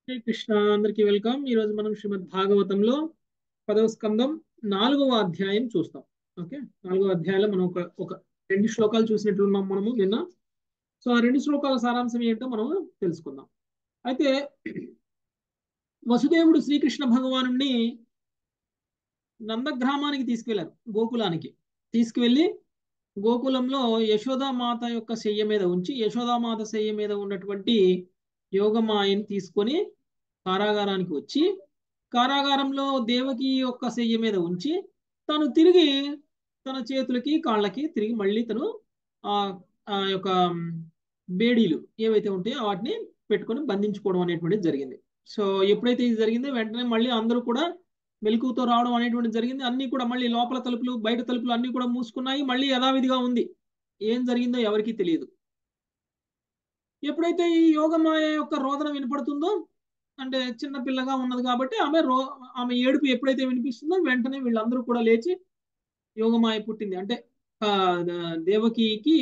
హరే కృష్ణ అందరికీ వెల్కమ్ ఈ రోజు మనం శ్రీమద్ భాగవతంలో పదవ స్కందం నాలుగవ అధ్యాయం చూస్తాం ఓకే నాలుగవ అధ్యాయంలో మనం ఒక ఒక రెండు శ్లోకాలు చూసినట్లున్నాం మనము నిన్న సో ఆ రెండు శ్లోకాల సారాంశం ఏంటో మనం తెలుసుకుందాం అయితే వసుదేవుడు శ్రీకృష్ణ భగవాను నందగ్రామానికి తీసుకువెళ్ళారు గోకులానికి తీసుకువెళ్ళి గోకులంలో యశోదామాత యొక్క శయ్య మీద ఉంచి యశోదామాత శయ్య మీద ఉన్నటువంటి యోగమాయని తీసుకొని కారాగారానికి వచ్చి కారాగారంలో దేవకి యొక్క శయ్య మీద ఉంచి తను తిరిగి తన చేతులకి కాళ్ళకి తిరిగి మళ్ళీ తను ఆ ఆ యొక్క బేడీలు ఏవైతే ఉంటాయో వాటిని పెట్టుకొని బంధించుకోవడం అనేటువంటిది జరిగింది సో ఎప్పుడైతే ఇది జరిగిందో వెంటనే మళ్ళీ అందరూ కూడా మెలకుతో రావడం అనేటువంటిది జరిగింది అన్ని కూడా మళ్ళీ లోపల తలుపులు బయట తలుపులు అన్ని కూడా మూసుకున్నాయి మళ్ళీ యథావిధిగా ఉంది ఏం జరిగిందో ఎవరికీ తెలియదు ఎప్పుడైతే ఈ యోగమాయ యొక్క రోదన వినపడుతుందో అంటే చిన్న పిల్లగా ఉన్నది కాబట్టి ఆమె రో ఆమె ఏడుపు ఎప్పుడైతే వినిపిస్తుందో వెంటనే వీళ్ళందరూ కూడా లేచి యోగమాయ పుట్టింది అంటే దేవకికి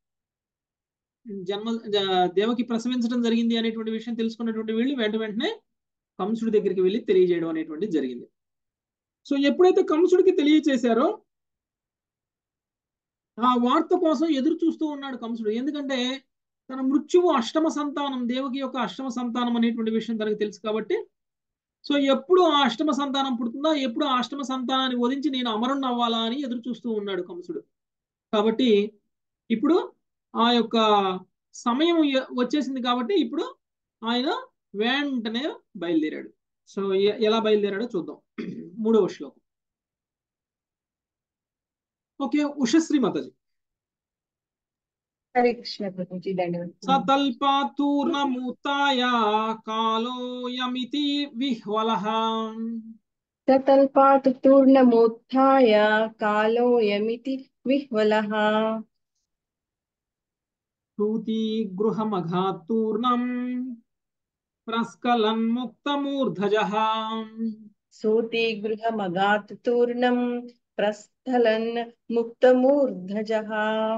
జన్మ దేవకి ప్రసవించడం జరిగింది అనేటువంటి విషయం తెలుసుకున్నటువంటి వీళ్ళు వెంట వెంటనే కంసుడి దగ్గరికి వెళ్ళి తెలియజేయడం అనేటువంటిది జరిగింది సో ఎప్పుడైతే కంసుడికి తెలియచేశారో ఆ వార్త కోసం ఎదురు చూస్తూ ఉన్నాడు కంసుడు ఎందుకంటే తన మృత్యువు అష్టమ సంతానం దేవకి యొక్క అష్టమ సంతానం అనేటువంటి విషయం తనకు తెలుసు కాబట్టి సో ఎప్పుడు ఆ అష్టమ సంతానం పుడుతుందో ఎప్పుడు ఆ అష్టమ సంతానాన్ని వధించి నేను అమరుణ్ణి అవ్వాలా అని ఎదురు చూస్తూ ఉన్నాడు కంసుడు కాబట్టి ఇప్పుడు ఆ యొక్క సమయం వచ్చేసింది కాబట్టి ఇప్పుడు ఆయన వెంటనే బయలుదేరాడు సో ఎలా బయలుదేరాడో చూద్దాం మూడవ శ్లోకం ఓకే ఉషశ్రీ మాతాజీ హరే కృష్ణ ప్రభుజీ ధన్యవాదాలు సతల్పాతూర్ణమూతాయ కాలోయమితి విహ్వలః సతల్పాతు తూర్ణమూత్థాయ కాలోయమితి విహ్వలః శృతి గృహమఘాతూర్ణం ప్రస్కలన్ముక్తమూర్ధజః సూతి గృహమగాత్ తూర్ణం ప్రస్థలన్ ముక్తమూర్ధజః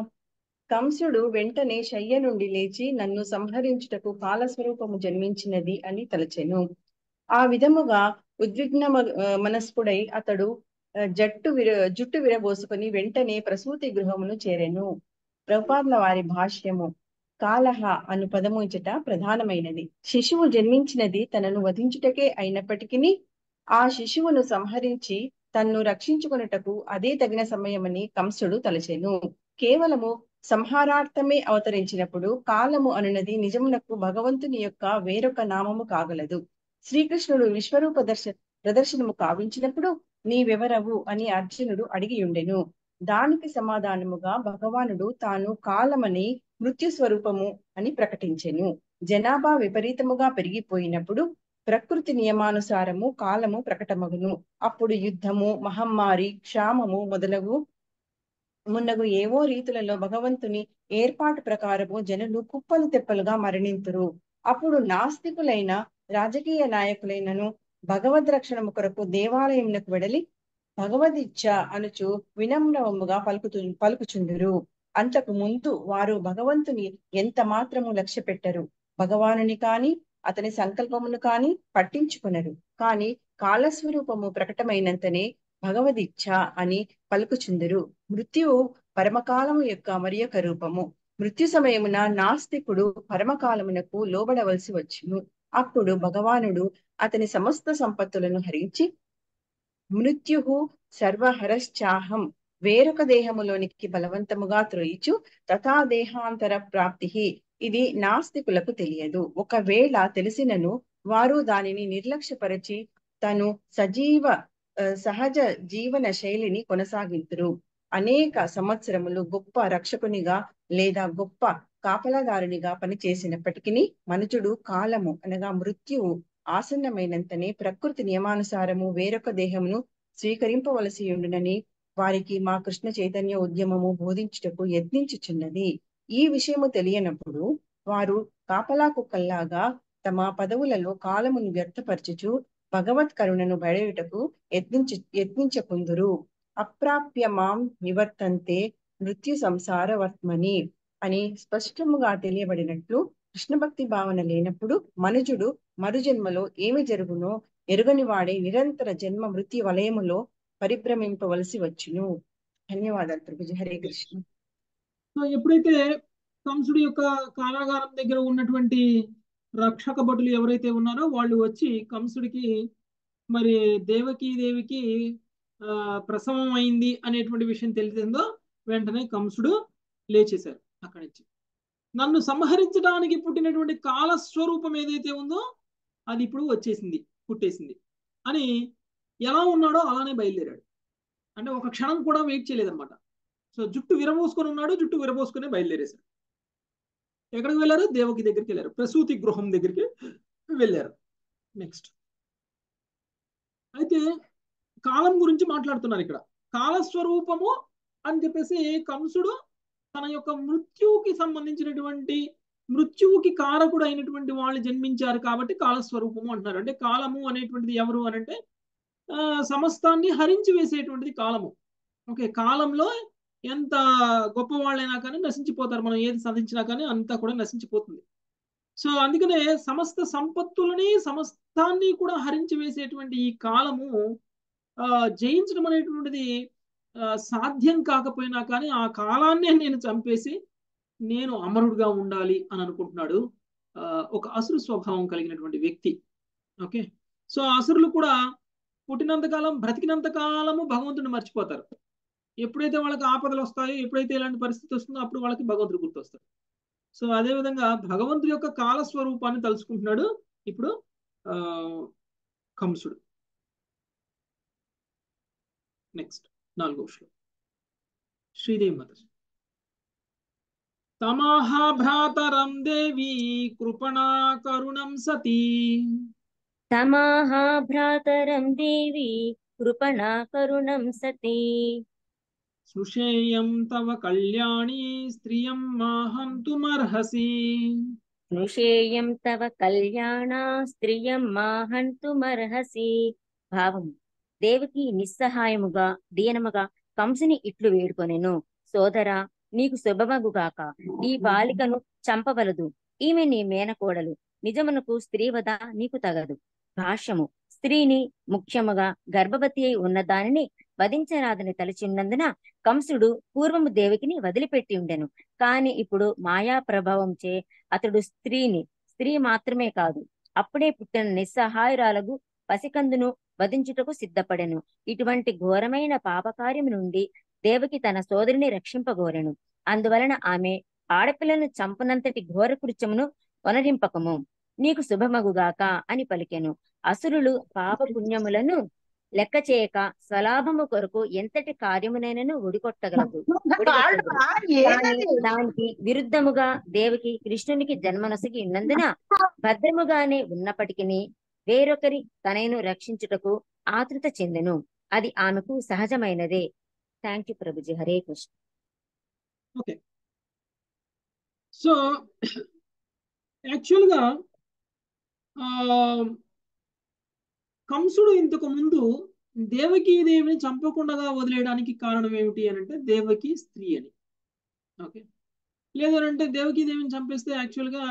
కంసుడు వెంటనే శయ్య నుండి లేచి నన్ను సంహరించుటకు కాలస్వరూపము జన్మించినది అని తలచెను ఆ విధముగా ఉద్విగ్న మనస్కుడై అతడు జట్టు విర జుట్టు విరబోసుకొని వెంటనే ప్రసూతి గృహమును చేరెను ప్రభుపాదుల వారి భాష్యము కాలహ అను పదము ఇచ్చట ప్రధానమైనది శిశువు జన్మించినది తనను వధించుటకే అయినప్పటికీ ఆ శిశువును సంహరించి తన్ను రక్షించుకొనుటకు అదే తగిన సమయమని కంసుడు తలచెను కేవలము సంహారార్థమే అవతరించినప్పుడు కాలము అనున్నది నిజమునకు భగవంతుని యొక్క వేరొక నామము కాగలదు శ్రీకృష్ణుడు విశ్వరూప దర్శ ప్రదర్శనము కావించినప్పుడు నీవెవరవు అని అర్జునుడు అడిగి ఉండెను దానికి సమాధానముగా భగవానుడు తాను కాలమని మృత్యు స్వరూపము అని ప్రకటించెను జనాభా విపరీతముగా పెరిగిపోయినప్పుడు ప్రకృతి నియమానుసారము కాలము ప్రకటమగును అప్పుడు యుద్ధము మహమ్మారి క్షామము మొదలగు మున్నగు ఏవో రీతులలో భగవంతుని ఏర్పాటు ప్రకారము జనులు కుప్పలు తెప్పలుగా మరణింతురు అప్పుడు నాస్తికులైన రాజకీయ నాయకులైనను భగవద్ రక్షణము కొరకు దేవాలయమునకు వెడలి భగవదిచ్ఛ అనుచు వినమ్రవముగా పలుకుతు పలుకుచుండురు అంతకు ముందు వారు భగవంతుని ఎంత మాత్రము లక్ష్య పెట్టరు భగవానుని కాని అతని సంకల్పమును కాని పట్టించుకునరు కాని కాలస్వరూపము ప్రకటమైనంతనే భగవదిచ్ఛ అని పలుకుచుందురు మృత్యువు పరమకాలము యొక్క మరి యొక్క రూపము మృత్యు సమయమున నాస్తికుడు పరమకాలమునకు లోబడవలసి వచ్చును అప్పుడు భగవానుడు అతని సమస్త సంపత్తులను హరించి మృత్యు సర్వహరశ్చాహం వేరొక దేహములోనికి బలవంతముగా త్రోయిచు తథా దేహాంతర ప్రాప్తి ఇది నాస్తికులకు తెలియదు ఒకవేళ తెలిసినను వారు దానిని నిర్లక్ష్యపరచి తను సజీవ సహజ జీవన శైలిని కొనసాగింతురు అనేక సంవత్సరములు గొప్ప రక్షకునిగా లేదా గొప్ప కాపలాదారునిగా పనిచేసినప్పటికీ మనుజుడు కాలము అనగా మృత్యువు ఆసన్నమైనంతనే ప్రకృతి నియమానుసారము వేరొక దేహమును స్వీకరింపవలసి ఉండునని వారికి మా కృష్ణ చైతన్య ఉద్యమము బోధించుటకు యత్నించుచున్నది ఈ విషయము తెలియనప్పుడు వారు కాపలా కుక్కల్లాగా తమ పదవులలో కాలమును వ్యర్థపరచుచు భగవత్ కరుణను బయటకు యత్నించు యత్నించకుందురు అప్రాప్య మాం నివర్తంతే మృత్యు సంసార వర్త్మని అని స్పష్టముగా తెలియబడినట్లు కృష్ణ భక్తి భావన లేనప్పుడు మనుజుడు మరుజన్మలో ఏమి జరుగునో ఎరుగని వాడే నిరంతర జన్మ మృత్యు వలయములో పరిభ్రమింపవలసి వచ్చును ధన్యవాదాలు ప్రభుజీ హరే కృష్ణ సో ఎప్పుడైతే కంసుడి యొక్క కారాగారం దగ్గర ఉన్నటువంటి రక్షక భటులు ఎవరైతే ఉన్నారో వాళ్ళు వచ్చి కంసుడికి మరి దేవకి దేవికి ఆ ప్రసవం అయింది అనేటువంటి విషయం తెలిసిందో వెంటనే కంసుడు లేచేశారు అక్కడి నుంచి నన్ను సంహరించడానికి పుట్టినటువంటి కాలస్వరూపం ఏదైతే ఉందో అది ఇప్పుడు వచ్చేసింది పుట్టేసింది అని ఎలా ఉన్నాడో అలానే బయలుదేరాడు అంటే ఒక క్షణం కూడా వెయిట్ చేయలేదన్నమాట సో జుట్టు విరబోసుకొని ఉన్నాడు జుట్టు విరబోసుకుని బయలుదేరేశారు ఎక్కడికి వెళ్ళారు దేవకి దగ్గరికి వెళ్ళారు ప్రసూతి గృహం దగ్గరికి వెళ్ళారు నెక్స్ట్ అయితే కాలం గురించి మాట్లాడుతున్నారు ఇక్కడ కాలస్వరూపము అని చెప్పేసి కంసుడు తన యొక్క మృత్యువుకి సంబంధించినటువంటి మృత్యువుకి కారకుడు అయినటువంటి వాళ్ళు జన్మించారు కాబట్టి కాలస్వరూపము అంటున్నారు అంటే కాలము అనేటువంటిది ఎవరు అని అంటే సమస్తాన్ని హరించి వేసేటువంటిది కాలము ఓకే కాలంలో ఎంత గొప్ప వాళ్ళైనా కానీ నశించిపోతారు మనం ఏది సాధించినా కానీ అంతా కూడా నశించిపోతుంది సో అందుకనే సమస్త సంపత్తులని సమస్తాన్ని కూడా హరించి వేసేటువంటి ఈ కాలము జయించడం అనేటువంటిది సాధ్యం కాకపోయినా కానీ ఆ కాలాన్నే నేను చంపేసి నేను అమరుడుగా ఉండాలి అని అనుకుంటున్నాడు ఒక అసురు స్వభావం కలిగినటువంటి వ్యక్తి ఓకే సో అసురులు కూడా పుట్టినంత కాలం బ్రతికినంత కాలము భగవంతుడిని మర్చిపోతారు ఎప్పుడైతే వాళ్ళకి ఆపదలు వస్తాయో ఎప్పుడైతే ఇలాంటి పరిస్థితి వస్తుందో అప్పుడు వాళ్ళకి భగవంతుడు గుర్తొస్తాడు సో అదేవిధంగా భగవంతుడి యొక్క కాల స్వరూపాన్ని తలుచుకుంటున్నాడు ఇప్పుడు ఆ కంసుడు నెక్స్ట్ నాలుగో శ్లోకం శ్రీదేవి మత తమహా భ్రాతరం దేవి కృపణా కరుణం సతీ తమాహా భ్రాతరం దేవి కృపణా కరుణం సతీ సృషేయం తవ కళ్యాణి స్త్రియం మాహంతుమర్హసి స్నుషేయం తవ కళ్యాణ స్త్రియం మాహంతుమర్హసి భావము దేవికి నిస్సహాయముగా దీనముగా కంసుని ఇట్లు వేడుకొనెను సోదరా నీకు శుభమగుగాక ఈ బాలికను చంపవలదు ఈమె నీ మేనకోడలు నిజమునకు స్త్రీవద నీకు తగదు భాష్యము స్త్రీని ముఖ్యముగా గర్భవతి అయి ఉన్న దానిని వధించరాదని తలచిన్నందున కంసుడు పూర్వము దేవికిని వదిలిపెట్టి ఉండెను కాని ఇప్పుడు మాయా ప్రభావంచే అతడు స్త్రీని స్త్రీ మాత్రమే కాదు అప్పుడే పుట్టిన నిస్సహాయురాలకు పసికందును వధించుటకు సిద్ధపడెను ఇటువంటి ఘోరమైన పాపకార్యము నుండి దేవకి తన సోదరిని రక్షింపగోరెను అందువలన ఆమె ఆడపిల్లను చంపనంతటి ఘోర కృత్యమును వనరింపకము నీకు శుభమగుగాక అని పలికెను అసురులు పాప పుణ్యములను లెక్క చేయక స్వలాభము కొరకు ఎంతటి కార్యమునైనను ఒడికొట్టగలదు దానికి విరుద్ధముగా దేవికి కృష్ణునికి జన్మనొసగి ఉన్నందున భద్రముగానే ఉన్నప్పటికీ వేరొకరి తనను రక్షించుటకు ఆతృత చెందెను అది ఆమెకు సహజమైనదే థ్యాంక్ యూ ప్రభుజీ హరే కృష్ణ ఓకే సో యాక్చువల్గా కంసుడు ఇంతకు ముందు దేవకీ దేవిని చంపకుండా వదిలేయడానికి కారణం ఏమిటి అని అంటే దేవకి స్త్రీ అని ఓకే లేదనంటే దేవకీ దేవిని చంపేస్తే యాక్చువల్గా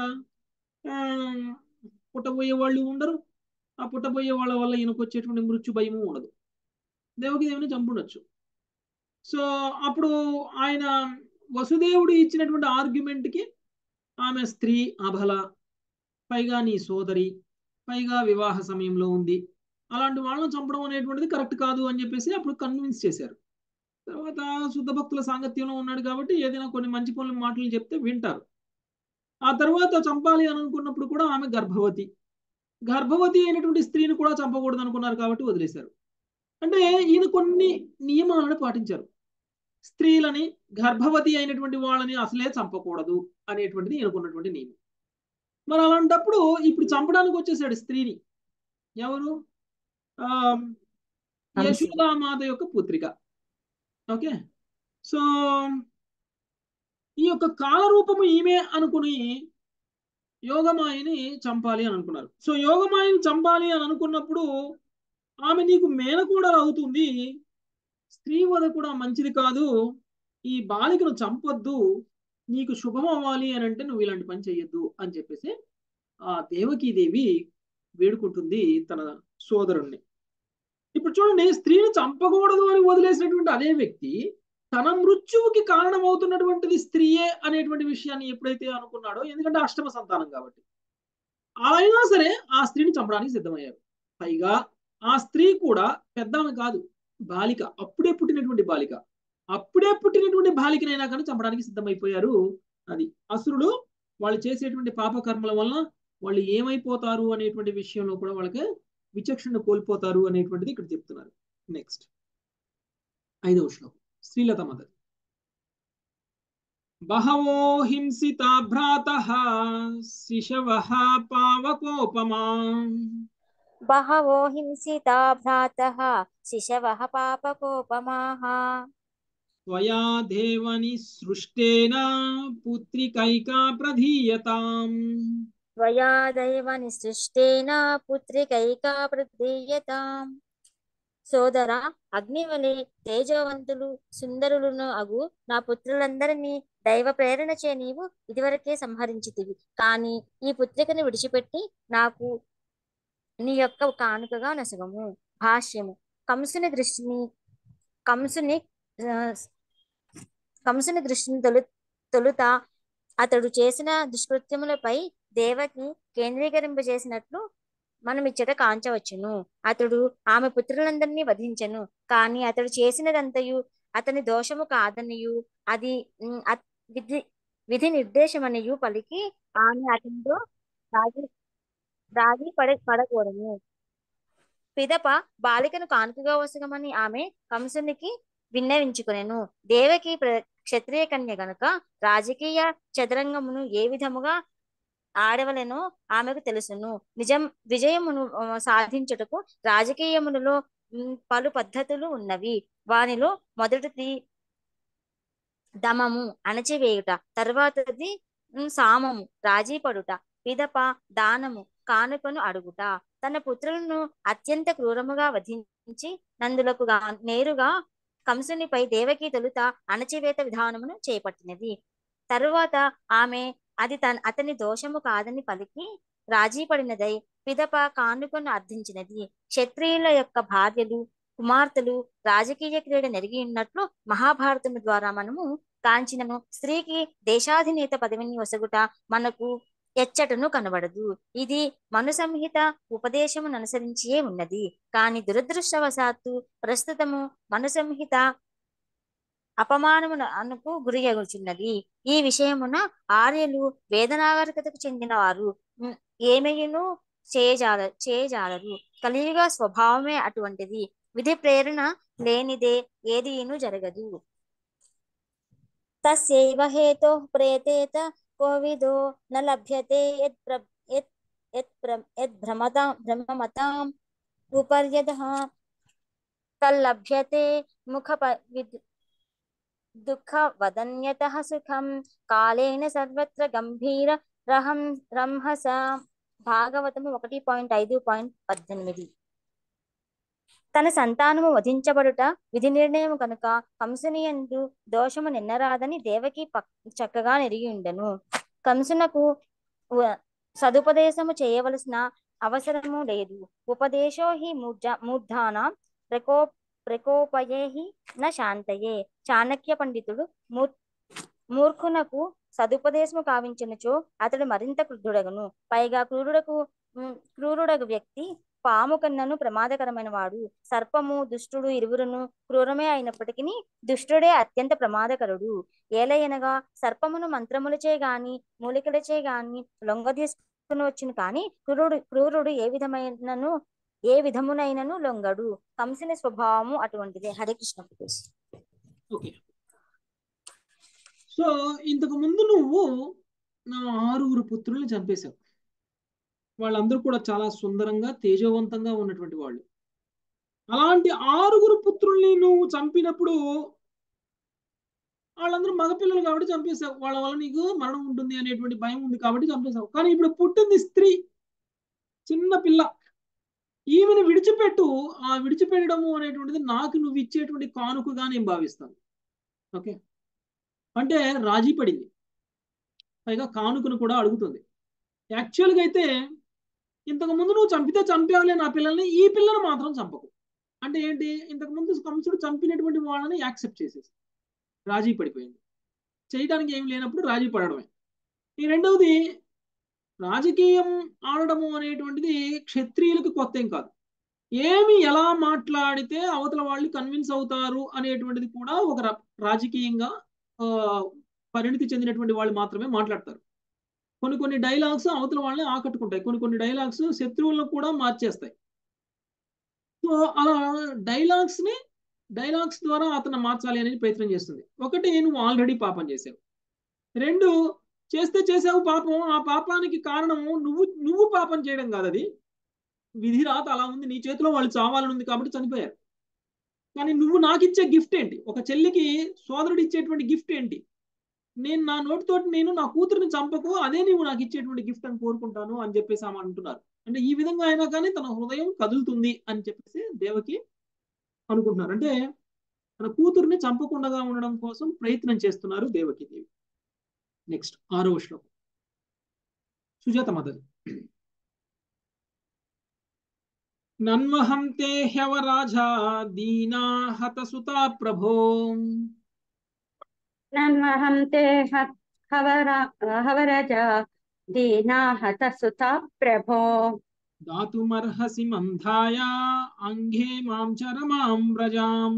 పుట్టబోయే వాళ్ళు ఉండరు ఆ పుట్టబోయే వాళ్ళ వల్ల ఈయనకు వచ్చేటువంటి మృత్యు భయము ఉండదు దేవకీ దేవిని చంపుండొచ్చు సో అప్పుడు ఆయన వసుదేవుడు ఇచ్చినటువంటి ఆర్గ్యుమెంట్కి ఆమె స్త్రీ అబల పైగా నీ సోదరి పైగా వివాహ సమయంలో ఉంది అలాంటి వాళ్ళని చంపడం అనేటువంటిది కరెక్ట్ కాదు అని చెప్పేసి అప్పుడు కన్విన్స్ చేశారు తర్వాత శుద్ధ భక్తుల సాంగత్యంలో ఉన్నాడు కాబట్టి ఏదైనా కొన్ని మంచి పనుల మాటలు చెప్తే వింటారు ఆ తర్వాత చంపాలి అని అనుకున్నప్పుడు కూడా ఆమె గర్భవతి గర్భవతి అయినటువంటి స్త్రీని కూడా చంపకూడదు అనుకున్నారు కాబట్టి వదిలేశారు అంటే ఈయన కొన్ని నియమాలను పాటించారు స్త్రీలని గర్భవతి అయినటువంటి వాళ్ళని అసలే చంపకూడదు అనేటువంటిది ఈయనకున్నటువంటి నియమం మరి అలాంటప్పుడు ఇప్పుడు చంపడానికి వచ్చేసాడు స్త్రీని ఎవరు ఆ యశోదామాత యొక్క పుత్రిక ఓకే సో ఈ యొక్క కాలరూపము ఈమె అనుకుని యోగమాయని చంపాలి అని అనుకున్నారు సో యోగమాయని చంపాలి అని అనుకున్నప్పుడు ఆమె నీకు మేనకూడలు అవుతుంది స్త్రీ వద కూడా మంచిది కాదు ఈ బాలికను చంపొద్దు నీకు శుభం అవ్వాలి అని అంటే నువ్వు ఇలాంటి పని చెయ్యొద్దు అని చెప్పేసి ఆ దేవకీదేవి వేడుకుంటుంది తన సోదరుణ్ణి ఇప్పుడు చూడండి స్త్రీని చంపకూడదు అని వదిలేసినటువంటి అదే వ్యక్తి తన మృత్యువుకి కారణమవుతున్నటువంటిది స్త్రీయే అనేటువంటి విషయాన్ని ఎప్పుడైతే అనుకున్నాడో ఎందుకంటే అష్టమ సంతానం కాబట్టి అయినా సరే ఆ స్త్రీని చంపడానికి సిద్ధమయ్యారు పైగా ఆ స్త్రీ కూడా పెద్దామె కాదు బాలిక అప్పుడే పుట్టినటువంటి బాలిక అప్పుడే పుట్టినటువంటి బాలికనైనా కానీ చంపడానికి సిద్ధమైపోయారు అది అసురుడు వాళ్ళు చేసేటువంటి పాపకర్మల వలన వాళ్ళు ఏమైపోతారు అనేటువంటి విషయంలో కూడా వాళ్ళకి విచక్షణ కోల్పోతారు అనేటువంటిది ఇక్కడ చెప్తున్నారు నెక్స్ట్ ఐదవ శ్లోకం శ్రీలత మదర్ బహవో హింసితా భ్రాత శిశవ పావకోపమా బహవో హింసితా భ్రాతః శిశవः పాపకోపమాः త్వయా దేవని సృష్టేన పుత్రికైకా ప్రధీయతాం త్వయా దైవ నిసృష్టేన పుత్రికైకా ప్రదీయతాం సోదర అగ్నివలే తేజవంతులు సుందరులను అగు నా పుత్రులందరినీ దైవ ప్రేరణ చే నీవు ఇదివరకే సంహరించితివి కానీ ఈ పుత్రికను విడిచిపెట్టి నాకు నీ యొక్క కానుకగా నసుగము భాష్యము కంసుని దృష్టిని కంసుని ఆ, కంసుని దృష్టిని తొలు తొలుత అతడు చేసిన దుష్కృత్యములపై దేవకి కేంద్రీకరింపజేసినట్లు మనం ఇచ్చట కాంచవచ్చును అతడు ఆమె పుత్రులందరినీ వధించెను కానీ అతడు చేసినదంతయు అతని దోషము కాదనియు అది ఉమ్, అత్- విధి విధి నిర్దేశమనియు పలికి ఆమె అతనితో రాజీ రాజీ పడ పడకూడదు పిదప బాలికను కానుకగా వసగమని ఆమె కంసునికి విన్నవించుకునెను దేవకి ప్ర- క్షత్రియ కన్య గనుక రాజకీయ చదరంగమును ఏ విధముగా ఆడవలెనో ఆమెకు తెలుసును నిజం విజయమును ఆ, సాధించుటకు రాజకీయములలో ఉమ్, పలు పద్ధతులు ఉన్నవి వానిలో మొదటిది దమము అణచివేయుట తర్వాతది ఉమ్, సామము రాజీ పడుట పిదప దానము కానుకను అడుగుట తన పుత్రులను అత్యంత క్రూరముగా వధించి నందులకు గా నేరుగా కంసునిపై దేవకి తొలుత అణచివేత విధానమును చేపట్టినది తరువాత ఆమె అది తన అతని దోషము కాదని పలికి రాజీ పడినదై పిదప కానుకను అర్థించినది క్షత్రియుల యొక్క భార్యలు కుమార్తెలు రాజకీయ క్రీడ నెరిగి ఉన్నట్లు మహాభారతము ద్వారా మనము కాంచినను స్త్రీకి దేశాధినేత పదవిని ఒసగుట మనకు ఎచ్చటను కనబడదు ఇది మను సంహిత ఉపదేశమును అనుసరించియే ఉన్నది కాని దురదృష్టవశాత్తు ప్రస్తుతము మను సంహిత అపమానమున అనుకు గురియగుచున్నది ఈ విషయమున ఆర్యులు వేదనాగరికతకు చెందిన వారు ఉమ్, ఏమయ్యను చేయజాల చేయజాలరు కలియుగ స్వభావమే అటువంటిది విధి ప్రేరణ లేనిదే ఏదీను జరగదు తస్యైవ హేతో ప్రేతేత కోవిదో న లభ్యతే యత్ ప్ర- యత్ యత్ ప్ర- యత్ భ్రమతాం భ్రమమతాం ఉపర్యదః తల్లభ్యతే ముఖ ప- విద్- దుఃఖ వదన్యతః సుఖం కాలేన సర్వత్ర గంభీర రహం రంహస భాగవతము ఒకటి పాయింట్ ఐదు పాయింట్ పద్దెనిమిది తన సంతానము వధించబడుట విధి నిర్ణయం కనుక కంసుని యందు దోషము నిన్నరాదని దేవకి పక్- చక్కగా నెరిగి ఉండెను కంసునకు వ- సదుపదేశము చేయవలసిన అవసరము లేదు ఉపదేశో హి మూర్జ మూర్ధాన ప్రకో ప్రకోపయే హి న శాంతయే చాణక్య పండితుడు మూర్ మూర్ఖునకు సదుపదేశము కావించినచో అతడు మరింత క్రుద్ధుడగును పైగా క్రూరుడకు ఉమ్, క్రూరుడగు వ్యక్తి పాము కన్నను ప్రమాదకరమైన వాడు సర్పము దుష్టుడు ఇరువురును క్రూరమే అయినప్పటికీ దుష్టుడే అత్యంత ప్రమాదకరుడు ఏలయనగా సర్పమును మంత్రములచే గాని మూలికలచే గాని లొంగదీసుకుని వచ్చును కాని క్రూరుడు క్రూరుడు ఏ విధమైనను ఏ విధమునైనను లొంగడు కంసుని స్వభావము అటువంటిదే హరే కృష్ణ ప్రభు. ఓకే సో ఇంతకు ముందు నువ్వు నా ఆరుగురు పుత్రుల్ని చంపేశావు వాళ్ళందరూ కూడా చాలా సుందరంగా తేజవంతంగా ఉన్నటువంటి వాళ్ళు అలాంటి ఆరుగురు పుత్రుల్ని నువ్వు చంపినప్పుడు వాళ్ళందరూ మగపిల్లలు కాబట్టి చంపేశావు వాళ్ళ వల్ల నీకు మరణం ఉంటుంది అనేటువంటి భయం ఉంది కాబట్టి చంపేశావు కానీ ఇప్పుడు పుట్టింది స్త్రీ చిన్న పిల్ల ఈమెను విడిచిపెట్టు ఆ విడిచిపెట్టడము అనేటువంటిది నాకు నువ్వు ఇచ్చేటువంటి కానుకగా నేను భావిస్తాను ఓకే అంటే రాజీ పడింది పైగా కానుకను కూడా అడుగుతుంది యాక్చువల్గా అయితే ఇంతకు ముందు నువ్వు చంపితే చంపేవలే నా పిల్లల్ని ఈ పిల్లను మాత్రం చంపకు అంటే ఏంటి ఇంతకు ముందు కంసుడు చంపినటువంటి వాళ్ళని యాక్సెప్ట్ చేసేసి రాజీ పడిపోయింది చేయడానికి ఏం లేనప్పుడు రాజీ పడడమే ఈ రెండవది రాజకీయం ఆడడము అనేటువంటిది క్షత్రియులకు కొత్త ఏం కాదు ఏమి ఎలా మాట్లాడితే అవతల వాళ్ళు కన్విన్స్ అవుతారు అనేటువంటిది కూడా ఒక రా- రాజకీయంగా ఆ, పరిణితి చెందినటువంటి వాళ్ళు మాత్రమే మాట్లాడతారు కొన్ని కొన్ని డైలాగ్స్ అవతల వాళ్ళని ఆకట్టుకుంటాయి కొన్ని కొన్ని డైలాగ్స్ శత్రువులను కూడా మార్చేస్తాయి సో అలా డైలాగ్స్ ని డైలాగ్స్ ద్వారా అతను మార్చాలి అనేది ప్రయత్నం చేస్తుంది ఒకటి నువ్వు ఆల్రెడీ పాపం చేసావు రెండు చేస్తే చేసావు పాపం ఆ పాపానికి కారణము నువ్వు నువ్వు పాపం చేయడం కాదు అది విధి రాత అలా ఉంది నీ చేతిలో వాళ్ళు చావాలని ఉంది కాబట్టి చనిపోయారు కానీ నువ్వు నాకు ఇచ్చే గిఫ్ట్ ఏంటి ఒక చెల్లికి సోదరుడు ఇచ్చేటువంటి గిఫ్ట్ ఏంటి నేను నా నోటితోటి నేను నా కూతురిని చంపకు అదే నీవు నాకు ఇచ్చేటువంటి గిఫ్ట్ అని కోరుకుంటాను అని చెప్పేసి ఆమె అంటున్నారు అంటే ఈ విధంగా అయినా కానీ తన హృదయం కదులుతుంది అని చెప్పేసి దేవకి అనుకుంటున్నారు అంటే తన కూతుర్ని చంపకుండా ఉండడం కోసం ప్రయత్నం చేస్తున్నారు దేవకి దేవి నెక్స్ట్ ఆరవ శ్లోకం సుజాత మదది నన్మహం తే హ్యవరాజా దీనా హతసుతా ప్రభో నన్వహం తే హ- హవర హవరజ దీనాహత సుత ప్రభో దాతుమర్హసి మంధాయ అంఘే మాం చరమాం వ్రజాం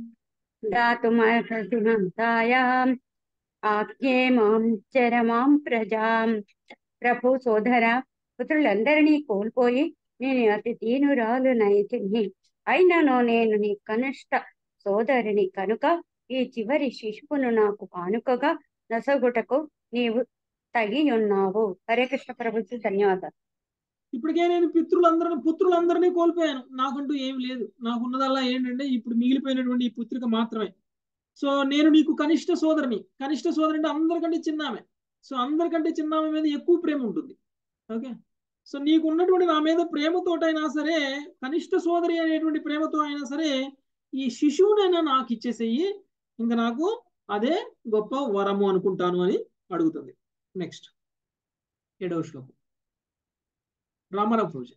దాతుమర్హసిమంతాయాం ఆజ్ఞే మాం చరమాం ప్రజాం ప్రభు సోదర పుత్రులందరినీ కోల్పోయి నేను అతి దీనురాలు నైతిని అయినను నేను నీ కనిష్ట సోదరిని కనుక ఈ చివరి శిశువును నాకు కానుకగా నసగుటకు నీవు తగి ఉన్నావు హరే కృష్ణ ప్రభుజీ ధన్యవాదాలు ఇప్పటికే నేను పితృలందరిని పుత్రులందరినీ కోల్పోయాను నాకంటూ ఏం లేదు నాకున్నదల్లా ఏంటంటే ఇప్పుడు మిగిలిపోయినటువంటి ఈ పుత్రిక మాత్రమే సో నేను నీకు కనిష్ట సోదరిని కనిష్ట సోదరి అంటే అందరికంటే చిన్నామె సో అందరికంటే చిన్నామె మీద ఎక్కువ ప్రేమ ఉంటుంది ఓకే సో నీకు ఉన్నటువంటి నా మీద ప్రేమతోటైనా సరే కనిష్ట సోదరి అనేటువంటి ప్రేమతో అయినా సరే ఈ శిశువునైనా నాకు ఇచ్చేసేయి ఇంకా నాకు అదే గొప్ప వరము అనుకుంటాను అని అడుగుతుంది నెక్స్ట్ ఏడవ శ్లోకం రామారావు పూజ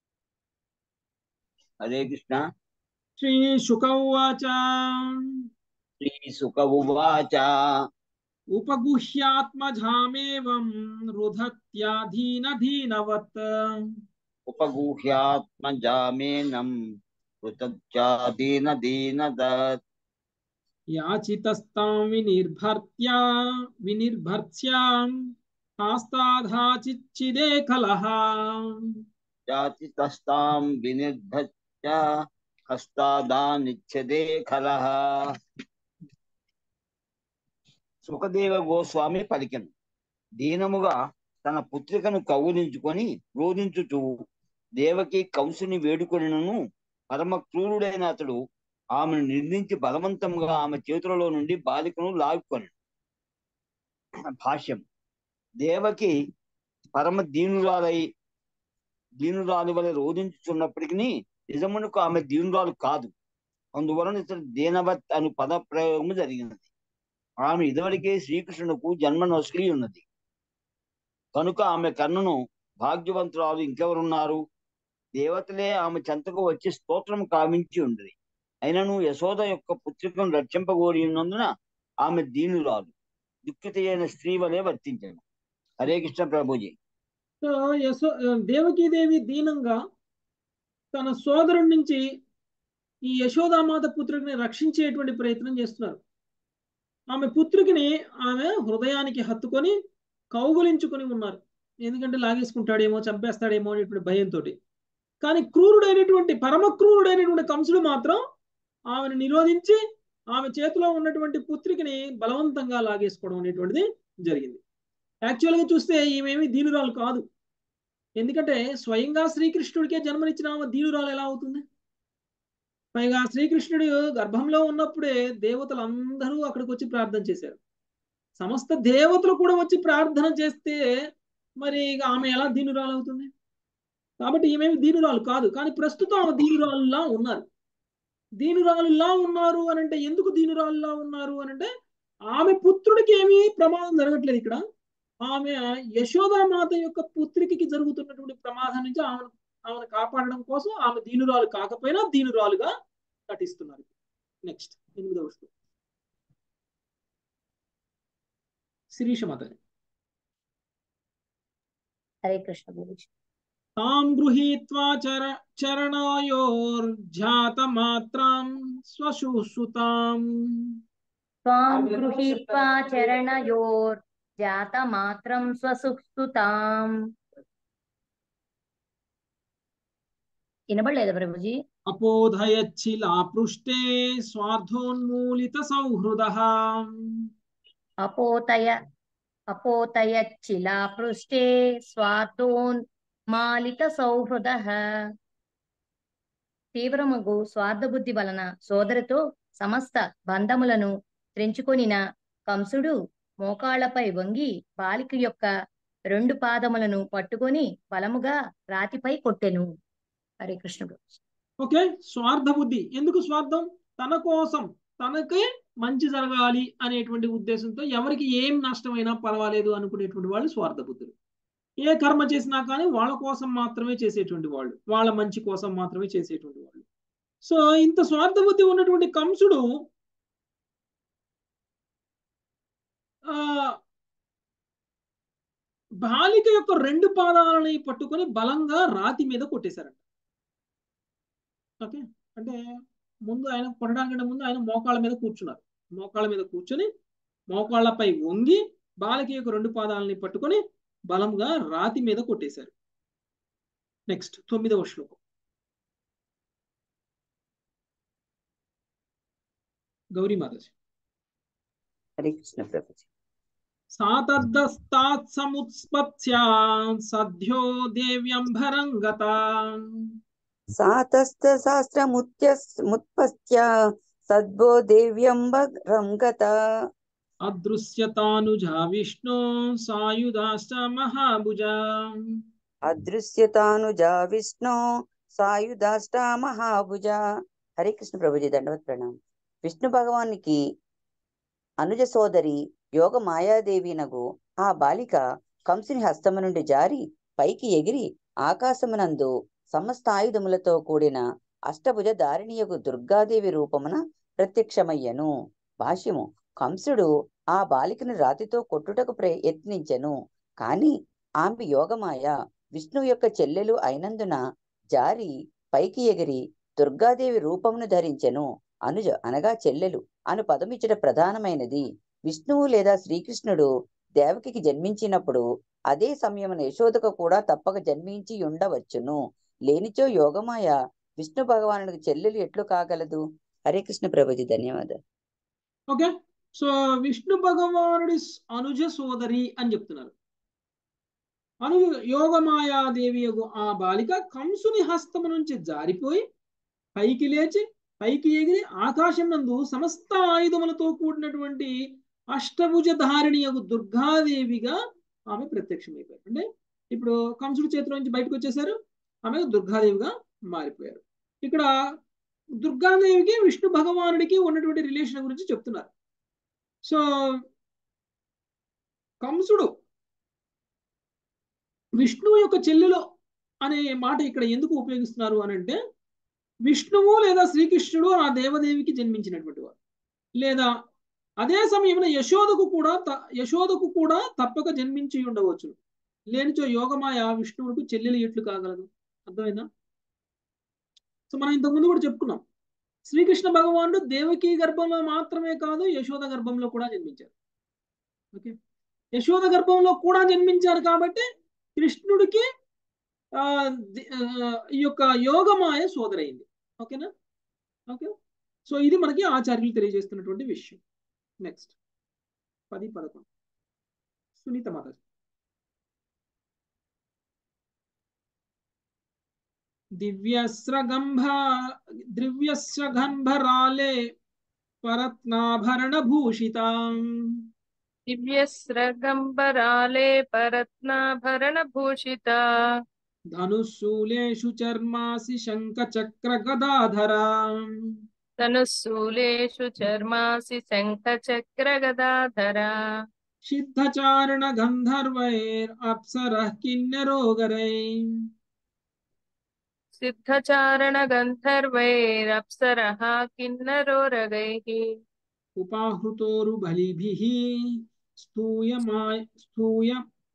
హరే కృష్ణ శ్రీ శుక ఉవాచ శ్రీ సుఖ ఉవాచ ఉపగుహ్యాత్మజామేవం రుధత్యాధీనధీనవత్ ఉపగూహ్యాత్మజామేనం కృతజ్జాదీన దీనదత్ యాచితస్తాం వినిర్భర్త్యా వినిర్భర్త్యాం హాస్తాధాచిచ్చిదే కలహ జాతితస్తాం వినిర్భత్య హస్తాదానిచ్చదే కలహ సుఖదేవ గోస్వామి పలికెను దీనముగా తన పుత్రికను కౌలించుకొని రోధించుచు దేవకి కంసుని వేడుకొనినను పరమ క్రూరుడైన అతడు ఆమెను నిందించి బలవంతంగా ఆమె చేతులలో నుండి బాలికను లాక్కొని భాష్యం దేవకి పరమ దీనురాలై దీనురాలు వలె రోధించుచున్నప్పటికీ నిజమునకు ఆమె దీనురాలు కాదు అందువలన ఇతడు దీనవత్ అను పద ప్రయోగము జరిగినది ఆమె ఇదివరకే శ్రీకృష్ణునకు జన్మ నొసలి ఉన్నది కనుక ఆమె కన్నును భాగ్యవంతురాలు ఇంకెవరున్నారు దేవతలే ఆమె చెంతకు వచ్చి స్తోత్రం కావించి ఉన్నది అయినను యశోద యొక్క పుత్రికను రక్షింపగోరి ఉన్నందున ఆమె దీనురాలు దుఃఖిత అయిన స్త్రీ వలె వర్తించను హరే కృష్ణ ప్రభుజీ సో యశో దేవకీదేవి దీనంగా తన సోదరుడి నుంచి ఈ యశోదామాత పుత్రుడిని రక్షించేటువంటి ప్రయత్నం చేస్తున్నారు ఆమె పుత్రుకిని ఆమె హృదయానికి హత్తుకొని కౌగులించుకొని ఉన్నారు ఎందుకంటే లాగేసుకుంటాడేమో చంపేస్తాడేమో అనేటువంటి భయంతో కానీ క్రూరుడైనటువంటి పరమ క్రూరుడైనటువంటి కంసుడు మాత్రం ఆమెను నిరోధించి ఆమె చేతిలో ఉన్నటువంటి పుత్రికని బలవంతంగా లాగేసుకోవడం అనేటువంటిది జరిగింది యాక్చువల్గా చూస్తే ఈమెమి దీనురాలు కాదు ఎందుకంటే స్వయంగా శ్రీకృష్ణుడికే జన్మనిచ్చిన ఆమె దీనురాలు ఎలా అవుతుంది పైగా శ్రీకృష్ణుడు గర్భంలో ఉన్నప్పుడే దేవతలు అందరూ అక్కడికి వచ్చి ప్రార్థన చేశారు సమస్త దేవతలు కూడా వచ్చి ప్రార్థన చేస్తే మరి ఇక ఆమె ఎలా దీనురాలు అవుతుంది కాబట్టి ఈమెమి దీనురాలు కాదు కానీ ప్రస్తుతం ఆమె దీనురాలులా ఉన్నారు దీనురాలులా ఉన్నారు అని అంటే ఎందుకు దీనురాలులా ఉన్నారు అని అంటే ఆమె పుత్రుడికి ఏమీ ప్రమాదం జరగట్లేదు ఇక్కడ ఆమె యశోదామాత యొక్క పుత్రికకి జరుగుతున్నటువంటి ప్రమాదం నుంచి ఆమె ఆమెను కాపాడడం కోసం ఆమె దీనురాలు కాకపోయినా దీనురాలుగా నటిస్తున్నారు నెక్స్ట్ ఎనిమిదవ శ్లోకం శిరీష మాత హరే కృష్ణ గురుజీ తాం గృహీత్వా చర చరణయోర్జాతమాత్రాం స్వశుశ్రుతాం త్వాం గృహీత్వా చరణయోర్ జాతమాత్రం స్వసుక్స్తుతాం వినబడలేదా ప్రభుజీ అపోధయచ్చిలా పృష్టే స్వార్థోన్మూలిత సౌహృద అపోతయ అపోతయచ్చిలా పృష్టే స్వార్థోన్ మాలిత సౌహృద తీవ్రమగు స్వార్థబుద్ధి వలన సోదరితో సమస్త బంధములను త్రెంచుకొనిన కంసుడు మోకాళ్లపై వంగి బాలిక యొక్క రెండు పాదములను పట్టుకొని బలముగా రాతిపై కొట్టెను హరే కృష్ణుడు ఓకే స్వార్థ బుద్ధి ఎందుకు స్వార్థం తన కోసం తనకే మంచి జరగాలి అనేటువంటి ఉద్దేశంతో ఎవరికి ఏం నష్టమైనా పర్వాలేదు అనుకునేటువంటి వాళ్ళు స్వార్థ బుద్ధులు ఏ కర్మ చేసినా కానీ వాళ్ళ కోసం మాత్రమే చేసేటువంటి వాళ్ళు వాళ్ళ మంచి కోసం మాత్రమే చేసేటువంటి వాళ్ళు సో ఇంత స్వార్థ బుద్ధి ఉన్నటువంటి కంసుడు ఆ బాలిక యొక్క రెండు పాదాలని పట్టుకొని బలంగా రాతి మీద కొట్టేశారంట ఓకే అంటే ముందు ఆయన కొట్టడానికంటే ముందు ఆయన మోకాళ్ళ మీద కూర్చున్నారు మోకాళ్ళ మీద కూర్చొని మోకాళ్ళపై వంగి బాలిక యొక్క రెండు పాదాలని పట్టుకొని బలంగా రాతి మీద కొట్టేశారు నెక్స్ట్ తొమ్మిదవ శ్లోకం గౌరీ మాతాజీ హరే కృష్ణ ప్రభుజీ సాతర్దస్తాత్ సముత్పత్స్య సద్యో దేవ్యంభరం గత సాతస్తశాస్త్రముత్పత్య సద్భో దేవ్యంబరం గత అదృశ్యతానుజా విష్ణు సాయుధాష్ట మహాభుజ అదృశ్యతానుజా విష్ణు సాయుధాష్ట మహాభుజ హరే కృష్ణ ప్రభుజీ దండవత్ ప్రణాం విష్ణు భగవానికి అనుజ సోదరి యోగ మాయాదేవి నగు ఆ బాలిక కంసుని హస్తము నుండి జారి పైకి ఎగిరి ఆకాశమునందు సమస్త ఆయుధములతో కూడిన అష్టభుజ దారిణియగు దుర్గాదేవి రూపమున ప్రత్యక్షమయ్యను భాష్యము కంసుడు ఆ బాలికను రాతితో కొట్టుటకు ప్రయత్నించెను కాని ఆమె యోగమాయ విష్ణువు యొక్క చెల్లెలు అయినందున జారి పైకి ఎగిరి దుర్గాదేవి రూపమును ధరించెను అనుజ అనగా చెల్లెలు అను పదమిచ్చట ప్రధానమైనది విష్ణువు లేదా శ్రీకృష్ణుడు దేవకికి జన్మించినప్పుడు అదే సమయమున యశోదకు కూడా తప్పక జన్మించి ఉండవచ్చును లేనిచో యోగమాయ విష్ణు భగవానుడికి చెల్లెలు ఎట్లు కాగలదు హరే కృష్ణ ప్రభుజీ ధన్యవాదాలు ఓకే సో విష్ణు భగవానుడి అనుజ సోదరి అని చెప్తున్నారు అను యోగమాయాదేవి యొక్క ఆ బాలిక కంసుని హస్తము నుంచి జారిపోయి పైకి లేచి పైకి ఎగిరి ఆకాశం నందు సమస్త ఆయుధములతో కూడినటువంటి అష్టభుజ ధారిణి యొక్క దుర్గాదేవిగా ఆమె ప్రత్యక్షమైపోయారు అంటే ఇప్పుడు కంసుడి చేతిలో నుంచి బయటకు వచ్చేసారు ఆమె దుర్గాదేవిగా మారిపోయారు ఇక్కడ దుర్గాదేవికి విష్ణు భగవానుడికి ఉన్నటువంటి రిలేషన్ గురించి చెప్తున్నారు సో కంసుడు విష్ణువు యొక్క చెల్లెలు అనే మాట ఇక్కడ ఎందుకు ఉపయోగిస్తున్నారు అని అంటే విష్ణువు లేదా శ్రీకృష్ణుడు ఆ దేవదేవికి జన్మించినటువంటి వారు లేదా అదే సమయంలో యశోదకు కూడా యశోదకు కూడా తప్పక జన్మించి ఉండవచ్చు లేనిచో యోగమాయ విష్ణువుకు చెల్లెలు ఎట్లు కాగలదు అర్థమైందా సో మనం ఇంతకుముందు కూడా చెప్పుకున్నాం శ్రీకృష్ణ భగవానుడు దేవకీ గర్భంలో మాత్రమే కాదు యశోద గర్భంలో కూడా జన్మించారు ఓకే యశోద గర్భంలో కూడా జన్మించారు కాబట్టి కృష్ణుడికి ఆ ఈ యొక్క యోగమాయ సోదరైంది ఓకేనా ఓకే సో ఇది మనకి ఆచార్యులు తెలియజేస్తున్నటువంటి విషయం నెక్స్ట్ పది పదకొండు సునీత మాత దివ్యస్రగంభ దివ్యస్రగంభరాలే పరత్నాభరణ భూషితాం దివ్యస్రగంబరాలే పరత్నాభరణ భూషిత ధనుశూలేషు చర్మాసి శంఖ చక్ర గదాధరా ధనుశూలేషు చర్మాసి శంఖ చక్ర గదాధర సిద్ధచారణ గంధర్వైర్ అప్సరః కిన్నెరోగరై సిద్ధచారణ గంధర్వైరప్సరः కిన్నరోరగైः ఉపాహృతోరు బలిభిః స్తూయమా స్తూయ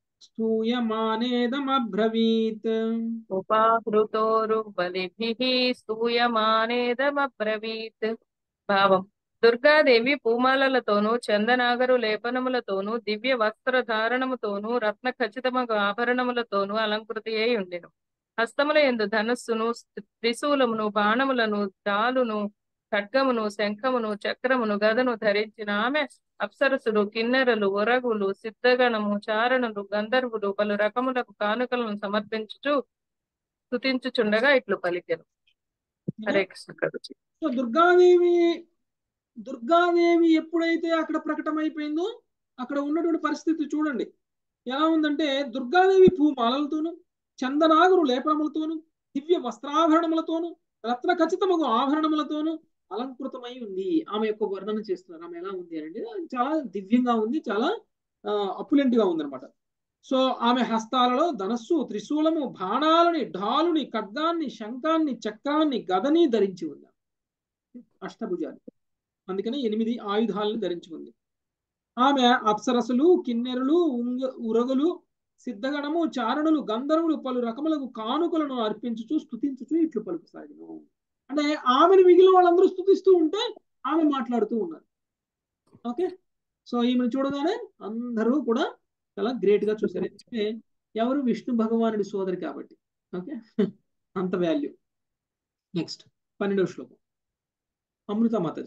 స్తూయమానేదమబ్రవీత్ ఉపాహృతోరు బలిభిః స్తూయమానేదమబ్రవీత్ భావం దుర్గాదేవి పూమాలలతోనూ చందనాగరు లేపనములతోనూ దివ్య వస్త్రధారణముతోనూ రత్న ఖచ్చితమగు ఆభరణములతోనూ అలంకృతి అయి ఉండెను హస్తముల యందు ధనస్సును త్రిశూలమును బాణములను డాలును ఖడ్గమును శంఖమును చక్రమును గదను ధరించిన ఆమె అప్సరసులు కిన్నెరలు ఒరగులు సిద్ధగణము చారణులు గంధర్వులు పలు రకములకు కానుకలను సమర్పించుచు స్తుతించుచుండగా ఇట్లు పలికెను హరే కృష్ణ ప్రభుజీ సో దుర్గాదేవి దుర్గాదేవి ఎప్పుడైతే అక్కడ ప్రకటమైపోయిందో అక్కడ ఉన్నటువంటి పరిస్థితి చూడండి ఎలా ఉందంటే దుర్గాదేవి పూమాలలతోను చందనాగరు లేపనములతోను దివ్య వస్త్రాభరణములతోను రత్న ఖచ్చితమగు ఆభరణములతోను అలంకృతమై ఉంది ఆమె యొక్క వర్ణన చేస్తున్నారు ఆమె ఎలా ఉంది అంటే చాలా దివ్యంగా ఉంది చాలా అపులెంట్ గా ఉందన్నమాట సో ఆమె హస్తాలలో ధనస్సు త్రిశూలము బాణాలని ఢాలుని ఖడ్గాన్ని శంఖాన్ని చక్రాన్ని గదని ధరించి ఉంది అష్టభుజాలు అందుకని ఎనిమిది ఆయుధాలను ధరించి ఉంది ఆమె అప్సరసులు కిన్నెరులు ఉంగ ఉరగులు సిద్ధగణము చారణులు గంధర్వులు పలు రకములకు కానుకలను అర్పించుచు స్థుతించుచు ఇట్లు పలుకుసాగిను అంటే ఆమెను మిగిలిన వాళ్ళందరూ స్థుతిస్తూ ఉంటే ఆమె మాట్లాడుతూ ఉన్నారు ఓకే సో ఈమెను చూడగానే అందరూ కూడా చాలా గ్రేట్ గా చూశారు ఎందుకంటే ఎవరు విష్ణు భగవానుడి సోదరి కాబట్టి ఓకే అంత వాల్యూ నెక్స్ట్ పన్నెండవ శ్లోకం అమృత మాతాజీ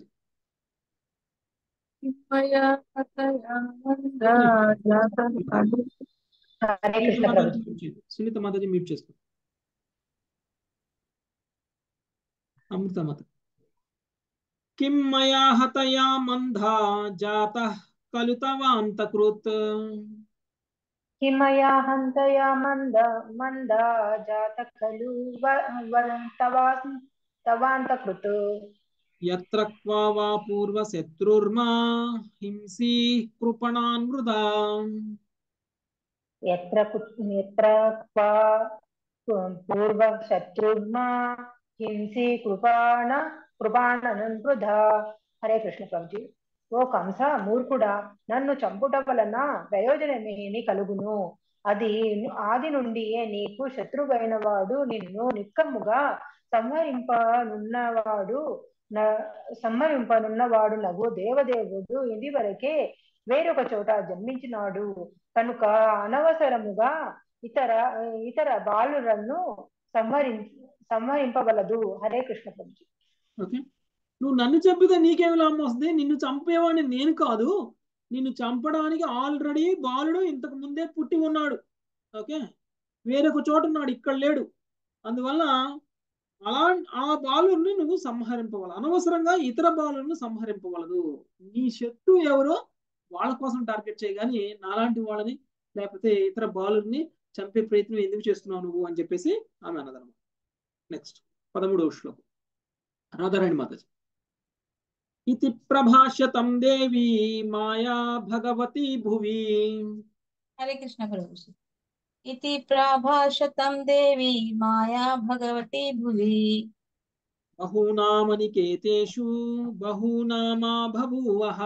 మయా హతయా మందా జాతం అను హరే సునీత కృష్ణ మాతాజీ ప్రభు mute చేయండి. సునీత మాతాజీ మ్యూట్ చేసుకో అమృత మాత కిం మయా హతయా మందా జాత కలుతవాంతకృత్ కిమయా హంతయా మంద మంద జాత ఖలు తవా తవాంతకృత్ యత్ర క్వా వా పూర్వ శత్రుర్మా హింసీ కృపణాన్ వృదా ఎత్ర కు- ఎత్ర క్వా పూర్వ శత్రుర్మా హింసి కృపాణ కృపాణనం వృధా హరే కృష్ణ ప్రభుజీ ఓ కంస మూర్ఖుడా నన్ను చంపుట వలన ప్రయోజనమేమి కలుగును అది ఆది నుండియే నీకు శత్రువైన వాడు నిన్ను నిక్కముగా సంహరింపనున్నవాడు న- సంహరింపనున్నవాడు నగు దేవదేవుడు ఇది వరకే వేరొక చోట జన్మించినాడు కనుక అనవసరముగా ఇతర ఇతర బాలురನ್ನು సంహరిం సంహరింపవలదు హరే కృష్ణ ప్రభుజీ ఓకే నువ్వు నన్ను చంపితే నీకేమి లాభం వస్తుంది నిన్ను చంపేవాడిని నేను కాదు నిన్ను చంపడానికి ఆల్రెడీ బాలుడు ఇంతకు ముందే పుట్టి ఉన్నాడు ఓకే వేరొక చోట ఉన్నాడు ఇక్కడ లేడు అందువల్ల అలా ఆ బాలుని నువ్వు సంహరింపవాలి అనవసరంగా ఇతర బాలులను సంహరింపవలదు నీ శత్రువు ఎవరో వాళ్ళ కోసం టార్గెట్ చేయగాని నాలాంటి వాళ్ళని లేకపోతే ఇతర బాలుని చంపే ప్రయత్నం ఎందుకు చేస్తున్నావు నువ్వు అని చెప్పేసి ఆమె అన్నదన్నమాట నెక్స్ట్ పదమూడవ శ్లోకం రాధారాణి మాతాజీ ఇతి ప్రభాష్యతం దేవి మాయా భగవతి భువి హరే కృష్ణ ప్రభు ఇతి ప్రాభాషతం దేవి మాయా భగవతి భువి బహూనామనికేతేషు బహూనామా బభూవః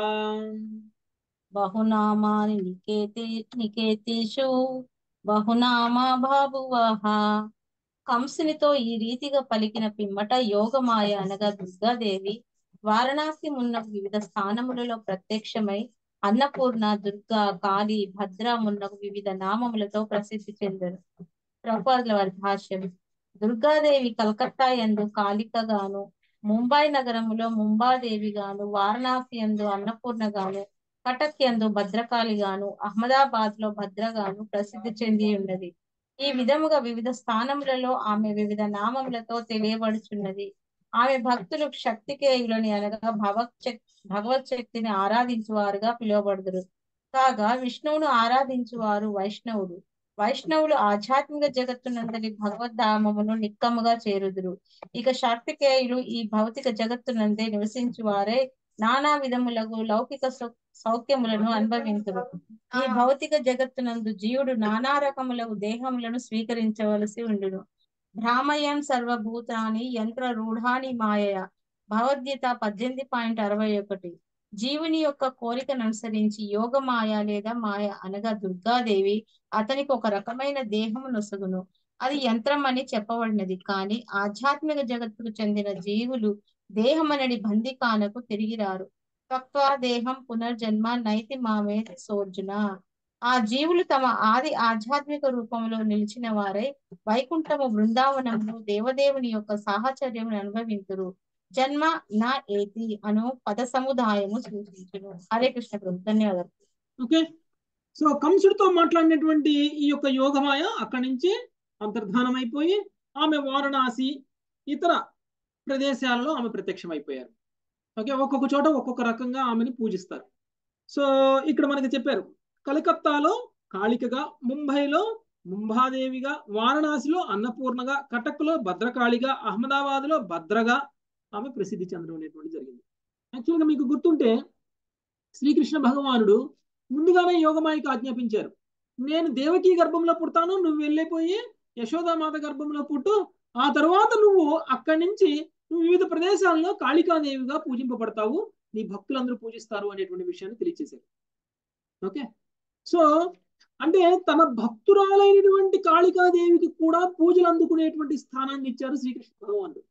బహునామాని నికేతే నికేతేషు బహునామా బాబువహ కంసునితో ఈ రీతిగా పలికిన పిమ్మట యోగమాయ అనగా దుర్గాదేవి వారణాసి ఉన్న వివిధ స్థానములలో ప్రత్యక్షమై అన్నపూర్ణ దుర్గా కాళి భద్ర మున్న వివిధ నామములతో ప్రసిద్ధి చెందరు ప్రభుపాదుల వారి భాష్యం దుర్గాదేవి కలకత్తా యందు కాళికగాను ముంబై నగరములో ముంబాదేవి గాను వారణాసి యందు అన్నపూర్ణ గాను కటక్ యందు భద్రకాళి గాను అహ్మదాబాద్ లో భద్రగాను ప్రసిద్ధి చెంది ఉన్నది ఈ విధముగా వివిధ స్థానములలో ఆమె వివిధ నామములతో తెలియబడుచున్నది ఆమె భక్తులు శక్తికేయులని అనగా భగవత్ భగవత్ శక్తిని ఆరాధించువారుగా పిలువబడుదురు కాగా విష్ణువును ఆరాధించువారు వైష్ణవుడు వైష్ణవులు ఆధ్యాత్మిక జగత్తునందలి భగవద్ధామమును నిక్కముగా చేరుదురు ఇక శాక్తికేయులు ఈ భౌతిక జగత్తునందే నివసించువారే నానా విధములకు లౌకిక సుఖ సౌఖ్యములను అనుభవింతురు ఈ భౌతిక జగత్తునందు జీవుడు నానా రకముల దేహములను స్వీకరించవలసి ఉండును భ్రామయం సర్వభూతాని యంత్ర రూఢాని మాయయ భగవద్గీత పద్దెనిమిది పాయింట్ అరవై ఒకటి జీవుని యొక్క కోరికను అనుసరించి యోగ మాయ లేదా మాయ అనగా దుర్గాదేవి అతనికి ఒక రకమైన దేహము నొసగును అది యంత్రం అని చెప్పబడినది కానీ ఆధ్యాత్మిక జగత్తుకు చెందిన జీవులు దేహమనడి బందికానకు తిరిగి రారు తత్వా దేహం పునర్జన్మ నైతి మామే సోర్జున ఆ జీవులు తమ ఆది ఆధ్యాత్మిక రూపంలో నిలిచిన వారై వైకుంఠము బృందావనము దేవదేవుని యొక్క సాహచర్యమును అనుభవింతురు జన్మ నా ఏతి అను పద సముదాయము సూచించును హరే కృష్ణ ప్రభు ధన్యవాదాలు ఓకే సో కంసుడితో మాట్లాడినటువంటి ఈ యొక్క యోగమాయ అక్కడి నుంచి అంతర్ధానం అయిపోయి ఆమె వారణాసి ఇతర ప్రదేశాల్లో ఆమె ప్రత్యక్షమైపోయారు ఓకే ఒక్కొక్క చోట ఒక్కొక్క రకంగా ఆమెను పూజిస్తారు సో ఇక్కడ మనకి చెప్పారు కలకత్తాలో కాళికగా ముంబైలో ముంబాదేవిగా వారణాసిలో అన్నపూర్ణగా కటక్లో భద్రకాళిగా అహ్మదాబాద్లో భద్రగా ఆమె ప్రసిద్ధి చెందడం అనేటువంటి జరిగింది యాక్చువల్గా మీకు గుర్తుంటే శ్రీకృష్ణ భగవానుడు ముందుగానే యోగమాయకి ఆజ్ఞాపించారు నేను దేవకీ గర్భంలో పుడతాను నువ్వు వెళ్ళిపోయి యశోదామాత గర్భంలో పుట్టు ఆ తర్వాత నువ్వు అక్కడి నుంచి నువ్వు వివిధ ప్రదేశాల్లో కాళికాదేవిగా పూజింపబడతావు నీ భక్తులందరూ పూజిస్తారు అనేటువంటి విషయాన్ని తెలియచేశారు ఓకే సో అంటే తన భక్తురాలైనటువంటి కాళికాదేవికి కూడా పూజలు అందుకునేటువంటి స్థానాన్ని ఇచ్చారు శ్రీకృష్ణ భగవానుడు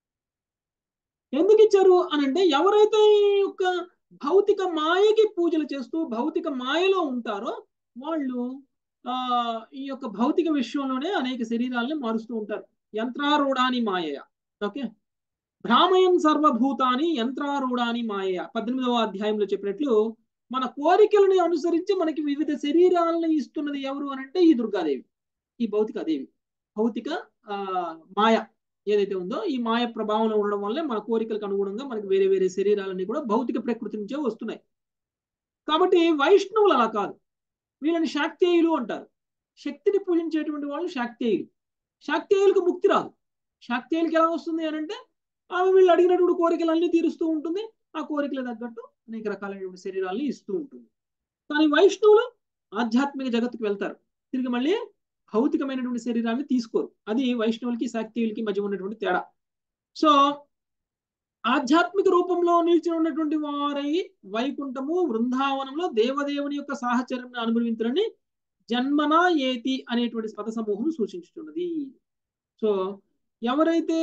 ఎందుకు ఇచ్చారు అని అంటే ఎవరైతే ఈ యొక్క భౌతిక మాయకి పూజలు చేస్తూ భౌతిక మాయలో ఉంటారో వాళ్ళు ఆ ఈ యొక్క భౌతిక విశ్వంలోనే అనేక శరీరాలని మారుస్తూ ఉంటారు యంత్రారూఢాని మాయయ ఓకే భ్రామయం సర్వభూతాని యంత్రారూఢాని మాయయ పద్దెనిమిదవ అధ్యాయంలో చెప్పినట్లు మన కోరికలని అనుసరించి మనకి వివిధ శరీరాలను ఇస్తున్నది ఎవరు అని అంటే ఈ దుర్గాదేవి ఈ భౌతికాదేవి భౌతిక ఆ మాయ ఏదైతే ఉందో ఈ మాయ ప్రభావంలో ఉండడం వల్లే మన కోరికలకు అనుగుణంగా మనకి వేరే వేరే శరీరాలన్నీ కూడా భౌతిక ప్రకృతి నుంచే వస్తున్నాయి కాబట్టి వైష్ణవులు అలా కాదు వీళ్ళని శాక్తేయులు అంటారు శక్తిని పూజించేటువంటి వాళ్ళు శాక్తేయులు శాక్తేయులకు ముక్తి రాదు శాక్తేయులకి ఎలా వస్తుంది అని అంటే ఆమె వీళ్ళు అడిగినటువంటి కోరికలన్నీ తీరుస్తూ ఉంటుంది ఆ కోరికల తగ్గట్టు అనేక రకాలైనటువంటి శరీరాలని ఇస్తూ ఉంటుంది కానీ వైష్ణవులు ఆధ్యాత్మిక జగత్తుకు వెళ్తారు తిరిగి మళ్ళీ భౌతికమైనటువంటి శరీరాన్ని తీసుకోరు అది వైష్ణవులకి శాక్తీయులకి మధ్య ఉన్నటువంటి తేడా సో ఆధ్యాత్మిక రూపంలో నిలిచి ఉన్నటువంటి వారై వైకుంఠము వృందావనంలో దేవదేవుని యొక్క సాహచర్యం అనుభవించరని జన్మనా ఏతి అనేటువంటి పద సమూహం సూచించుతున్నది సో ఎవరైతే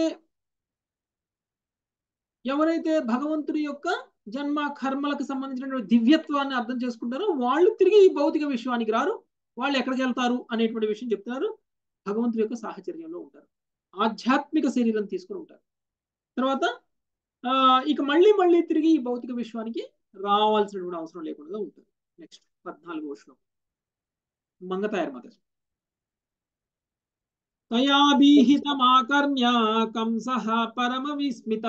ఎవరైతే భగవంతుడి యొక్క జన్మ కర్మలకు సంబంధించినటువంటి దివ్యత్వాన్ని అర్థం చేసుకుంటారో వాళ్ళు తిరిగి ఈ భౌతిక విశ్వానికి రారు వాళ్ళు ఎక్కడికి వెళ్తారు అనేటువంటి విషయం చెప్తున్నారు భగవంతుడి యొక్క సాహచర్యంలో ఉంటారు ఆధ్యాత్మిక శరీరం తీసుకుని ఉంటారు తర్వాత ఆ ఇక మళ్ళీ మళ్ళీ తిరిగి ఈ భౌతిక విశ్వానికి రావాల్సినటువంటి అవసరం లేకుండా ఉంటుంది నెక్స్ట్ పద్నాలుగో శ్లోకం మంగతాయర్ మత తయాభీహితమాకర్ణ్య కంసః పరమ విస్మిత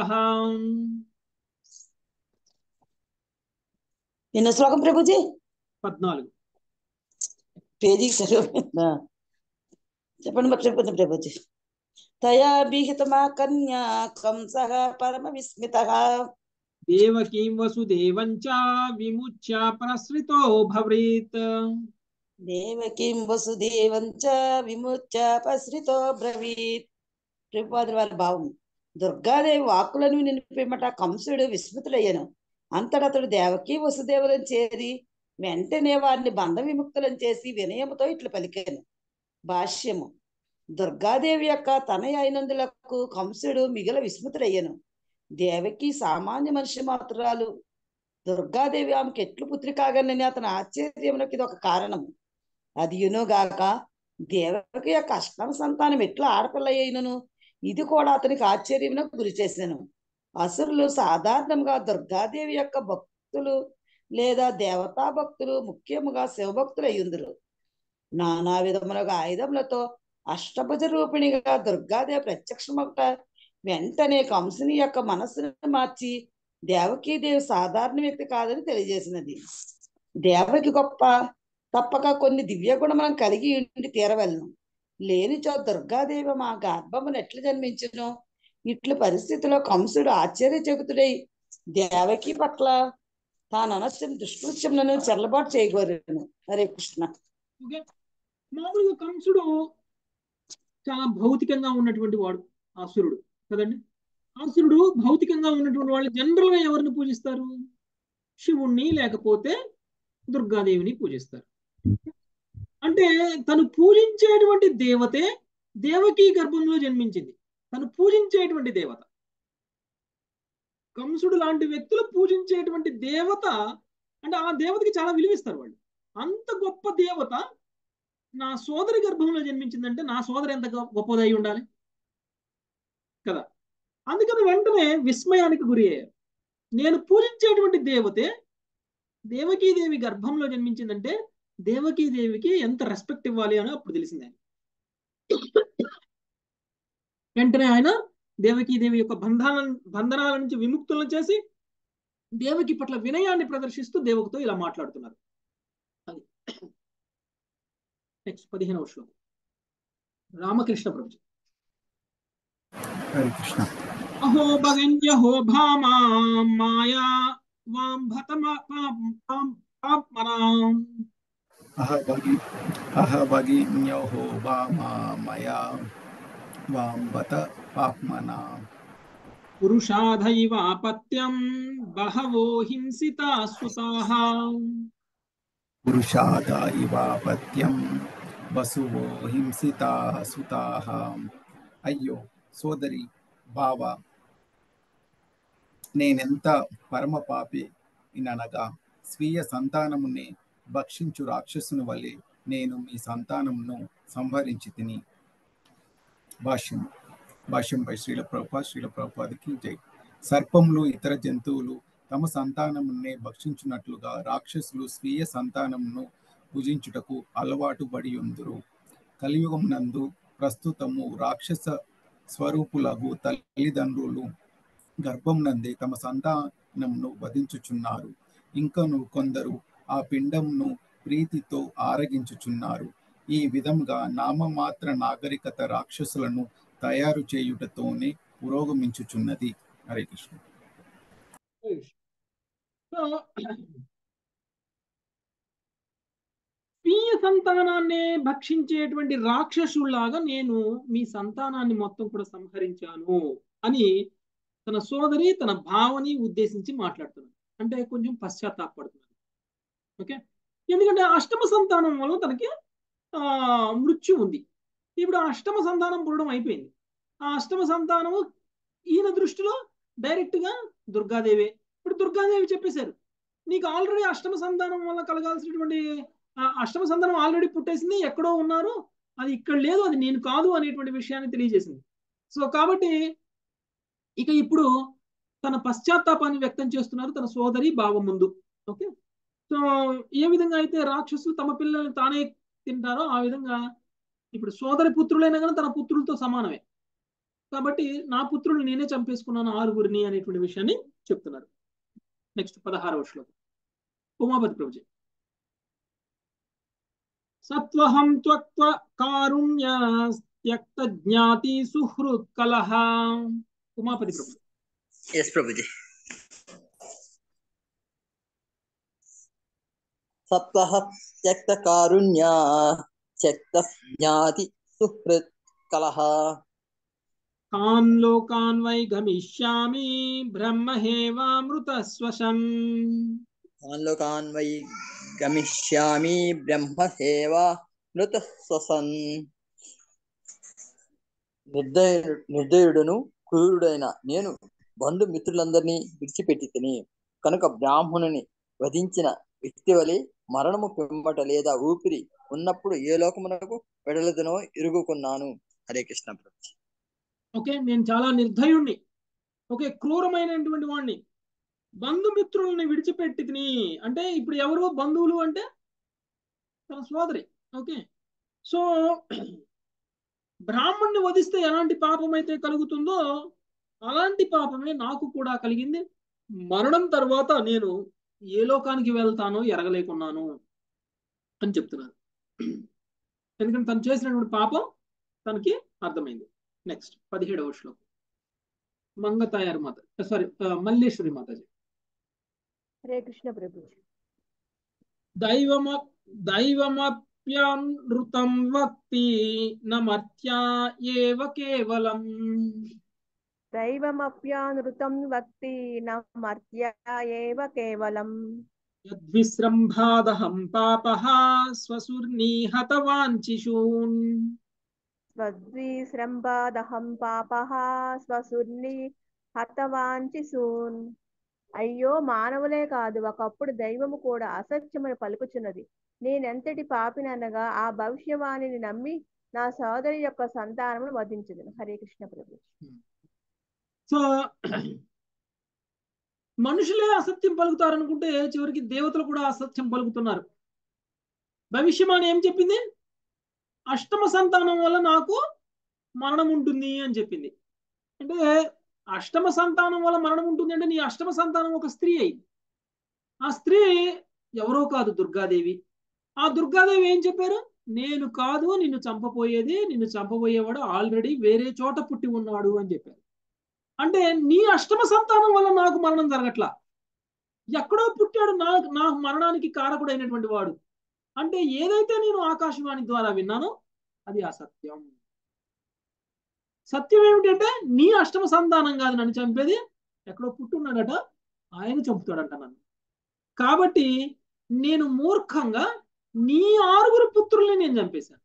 ఎన్న శ్లోకం ప్రభుజీ పద్నాలుగు పేజీ చదువు చెప్పండి మరి చెప్పండి ప్రభుజీ తయా విహితమా కన్యా కంసః పరమ విస్మిత దేవకీం వసుదేవంచ విముచ్య ప్రసృతో భవ్రీత్ దేవకీం వసుదేవం చ విముచ్య పశ్రితో బ్రవీత్ ప్రభుపాదుల వారి భావం దుర్గాదేవి వాక్కులను నిలిపిమట కంసుడు విస్మృతులయ్యను అంతటతడు దేవకి వసుదేవులను చేరి వెంటనే వారిని బంధ విముక్తులను చేసి వినయముతో ఇట్లు పలికాను భాష్యము దుర్గాదేవి యొక్క తనయ అయినందులకు కంసుడు మిగిల విస్మృతుడయ్యను దేవకి సామాన్య మనిషి మాత్రాలు దుర్గాదేవి ఆమెకి ఎట్లు పుత్రి కాగలని అతని ఆశ్చర్యమునకు ఇది ఒక కారణం అది గాక దేవకి యొక్క అష్టమ సంతానం ఎట్లా ఆడపిల్ల అయినను ఇది కూడా అతనికి ఆశ్చర్యమునకు గురి చేశాను అసురులు సాధారణంగా దుర్గాదేవి యొక్క భక్తులు లేదా దేవతా భక్తులు ముఖ్యముగా శివభక్తులు అయ్యుందురు నానా విధములుగా ఆయుధములతో అష్టభుజ రూపిణిగా దుర్గాదేవి ప్రత్యక్షమట వెంటనే కంసుని యొక్క మనస్సును మార్చి దేవకీదేవి సాధారణ వ్యక్తి కాదని తెలియజేసినది దేవకి గొప్ప తప్పక కొన్ని దివ్య గుణములను కలిగి ఉండి తీరవలను లేనిచో దుర్గాదేవి మా గర్భమును ఎట్లు జన్మించును ఇట్లు పరిస్థితిలో కంసుడు ఆశ్చర్యచకుతుడై దేవకి పట్ల తాను అనస్యం దుష్కృత్యములను చెల్లబాటు చేయగోరును హరే కృష్ణ ఓకే మామూలుగా కంసుడు చాలా భౌతికంగా ఉన్నటువంటి వాడు ఆసురుడు కదండి ఆసురుడు భౌతికంగా ఉన్నటువంటి వాళ్ళు జనరల్ గా ఎవరిని పూజిస్తారు శివుణ్ణి లేకపోతే దుర్గాదేవిని పూజిస్తారు అంటే తను పూజించేటువంటి దేవతే దేవకీ గర్భంలో జన్మించింది తను పూజించేటువంటి దేవత కంసుడు లాంటి వ్యక్తులు పూజించేటువంటి దేవత అంటే ఆ దేవతకి చాలా విలువిస్తారు వాళ్ళు అంత గొప్ప దేవత నా సోదరి గర్భంలో జన్మించిందంటే నా సోదరి ఎంత గొ- గొప్పదై ఉండాలి కదా అందుకని వెంటనే విస్మయానికి గురి అయ్యారు నేను పూజించేటువంటి దేవతే దేవకీదేవి గర్భంలో జన్మించిందంటే దేవకీదేవికి ఎంత రెస్పెక్ట్ ఇవ్వాలి అని అప్పుడు తెలిసింది ఆయన వెంటనే ఆయన దేవకీదేవి యొక్క బంధాల బంధనాల నుంచి విముక్తులను చేసి దేవకి పట్ల వినయాన్ని ప్రదర్శిస్తూ దేవకతో ఇలా మాట్లాడుతున్నారు అది నెక్స్ట్ పదిహేనవ శ్లోకం రామకృష్ణ ప్రభు హరే కృష్ణ అహో భగన్యహో భామా మాయా వాం భతమ పాప్మనాం అహ భగి అహ భగిన్యోహో వామా మయా వాం బత పాప్మనా పురుషాధైవాపత్యం బహవో హింసితా సుతాః పురుషాద ఇవాపత్యం వసువో హింసితా సుతాః అయ్యో సోదరి బావ నేనెంత పరమ పాపి ఇననగా స్వీయ సంతానమునే భక్షించు రాక్షసుని వలె నేను మీ సంతానమును సంహరించి తిని భాష్యం భాష్యంపై శ్రీల ప్రభుపా శ్రీల ప్రభుపాదికి జై సర్పములు ఇతర జంతువులు తమ సంతానమునే భక్షించున్నట్లుగా రాక్షసులు స్వీయ సంతానమును భుజించుటకు అలవాటు పడి ఉందురు కలియుగమునందు ప్రస్తుతము రాక్షస స్వరూపులకు తల్లిదండ్రులు గర్భం నందే తమ సంతానమును వధించుచున్నారు ఇంకను కొందరు ఆ పిండంను ప్రీతితో ఆరగించుచున్నారు ఈ విధంగా నామమాత్ర నాగరికత రాక్షసులను తయారు చేయుటతోనే పురోగమించుచున్నది హరే కృష్ణ సో స్వీయ సంతానాన్ని భక్షించేటువంటి రాక్షసుల్లాగా నేను మీ సంతానాన్ని మొత్తం కూడా సంహరించాను అని తన సోదరి తన భావని ఉద్దేశించి మాట్లాడుతున్నాను అంటే కొంచెం పశ్చాత్తాపడుతున్నాను ఓకే ఎందుకంటే అష్టమ సంతానం వల్ల తనకి ఆ మృత్యు ఉంది ఇప్పుడు ఆ అష్టమ సంతానం పుట్టడం అయిపోయింది ఆ అష్టమ సంతానము ఈయన దృష్టిలో డైరెక్ట్ గా దుర్గాదేవే ఇప్పుడు దుర్గాదేవి చెప్పేశారు నీకు ఆల్రెడీ అష్టమ సంతానం వల్ల కలగాల్సినటువంటి ఆ అష్టమ సంతానం ఆల్రెడీ పుట్టేసింది ఎక్కడో ఉన్నారు అది ఇక్కడ లేదు అది నేను కాదు అనేటువంటి విషయాన్ని తెలియజేసింది సో కాబట్టి ఇక ఇప్పుడు తన పశ్చాత్తాపాన్ని వ్యక్తం చేస్తున్నారు తన సోదరి బావ ముందు ఓకే సో ఏ విధంగా అయితే రాక్షసులు తమ పిల్లల్ని తానే తింటారో ఆ విధంగా ఇప్పుడు సోదరి పుత్రులైనా కానీ తన పుత్రులతో సమానమే కాబట్టి నా పుత్రులు నేనే చంపేసుకున్నాను ఆరుగురిని అనేటువంటి విషయాన్ని చెప్తున్నారు నెక్స్ట్ పదహారవ శ్లోకం ఉమాపతి ప్రభుజీ సత్వహం త్వక్వ కారుణ్య త్యక్త జ్ఞాతి సుహృత్ కలహ ఉమాపతి ప్రభు ఎస్ ప్రభుజీ సత్వః త్యక్త కారుణ్య త్యక్త జ్ఞాతి సుహృత్ కలహ కాన్ లోకాన్ వై గమిష్యామి బ్రహ్మహేవామృత స్వశం లోకాన్ వై గమిష్యామి బ్రహ్మ సేవ మృత స్వసన్ నిర్దయుడు నిర్దయుడును క్రూరుడైన నేను బంధుమిత్రులందరినీ విడిచిపెట్టి తిని కనుక బ్రాహ్మణుని వధించిన వ్యక్తి వలె మరణము పిమ్మట లేదా ఊపిరి ఉన్నప్పుడు ఏ లోకమునకు వెడలదునో ఇరుగుకున్నాను హరే కృష్ణ ప్రభు ఓకే నేను చాలా నిర్దయుణ్ణి ఓకే క్రూరమైనటువంటి వాణ్ణి బంధుమిత్రుల్ని విడిచిపెట్టి తిని అంటే ఇప్పుడు ఎవరు బంధువులు అంటే తన సోదరి ఓకే సో బ్రాహ్మణ్ణి వధిస్తే ఎలాంటి పాపం అయితే కలుగుతుందో అలాంటి పాపమే నాకు కూడా కలిగింది మరణం తర్వాత నేను ఏ లోకానికి వెళ్తానో ఎరగలేకున్నాను అని చెప్తున్నారు ఎందుకంటే తను చేసినటువంటి పాపం తనకి అర్థమైంది నెక్స్ట్ పదిహేడవ శ్లోకం మంగతాయారు మాత సారీ మల్లేశ్వరి మాతాజీ హరే కృష్ణ ప్రభు దైవమ దైవమప్యానృతం వక్తి నమర్త్యా ఏవ కేవలం దైవమప్యానృతం వక్తి నమర్త్య ఏవ కేవలం యద్విశ్రంభాదహం పాపః స్వసుర్నిహతవాంఛిషూన్ స్వద్విశ్రంబాదహం పాపః స్వసుర్ని హతవాంచిసూన్ అయ్యో మానవులే కాదు ఒకప్పుడు దైవము కూడా అసత్యమని పలుకుచున్నది నేనెంతటి పాపిననగా ఆ భవిష్యవాణిని నమ్మి నా సోదరి యొక్క సంతానమును వధించదును హరే కృష్ణ ప్రభు సో మనుషులే అసత్యం పలుకుతారు అనుకుంటే చివరికి దేవతలు కూడా అసత్యం పలుకుతున్నారు భవిష్యమాని ఏం చెప్పింది అష్టమ సంతానం వల్ల నాకు మరణం ఉంటుంది అని చెప్పింది అంటే అష్టమ సంతానం వల్ల మరణం ఉంటుంది అంటే నీ అష్టమ సంతానం ఒక స్త్రీ అయింది ఆ స్త్రీ ఎవరో కాదు దుర్గాదేవి ఆ దుర్గాదేవి ఏం చెప్పారు నేను కాదు నిన్ను చంపపోయేది నిన్ను చంపబోయేవాడు ఆల్రెడీ వేరే చోట పుట్టి ఉన్నాడు అని చెప్పారు అంటే నీ అష్టమ సంతానం వల్ల నాకు మరణం జరగట్లా ఎక్కడో పుట్టాడు నా నా మరణానికి కారకుడైనటువంటి వాడు అంటే ఏదైతే నేను ఆకాశవాణి ద్వారా విన్నానో అది అసత్యం సత్యం ఏమిటంటే నీ అష్టమ సంతానం కాదు నన్ను చంపేది ఎక్కడో పుట్టున్నాడట ఆయన చంపుతాడంట నన్ను కాబట్టి నేను మూర్ఖంగా నీ ఆరుగురు పుత్రుల్ని నేను చంపేశాను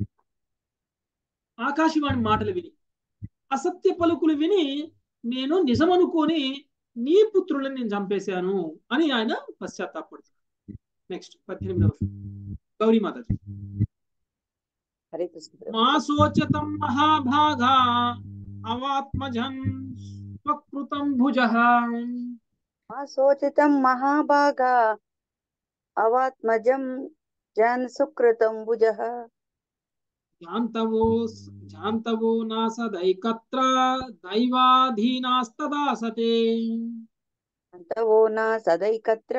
ఆకాశవాణి మాటలు విని అసత్య పలుకులు విని నేను నిజమనుకొని నీ పుత్రులను నేను చంపేశాను అని ఆయన పశ్చాత్తాపడుతున్నాడు నెక్స్ట్ పద్దెనిమిదవ గౌరీ మాతాజీ హరే కృష్ణ ప్రభు మా శోచతం మహాభాగా అవాత్మజం స్వకృతం భుజ మా శోచితం మహాభాగా అవాత్మజం జన్ సుకృతం భుజ జాంతవో జాంతవో నాసదైకత్ర దైవాధీనాస్తదాసతే అంతవో నా సదైకత్ర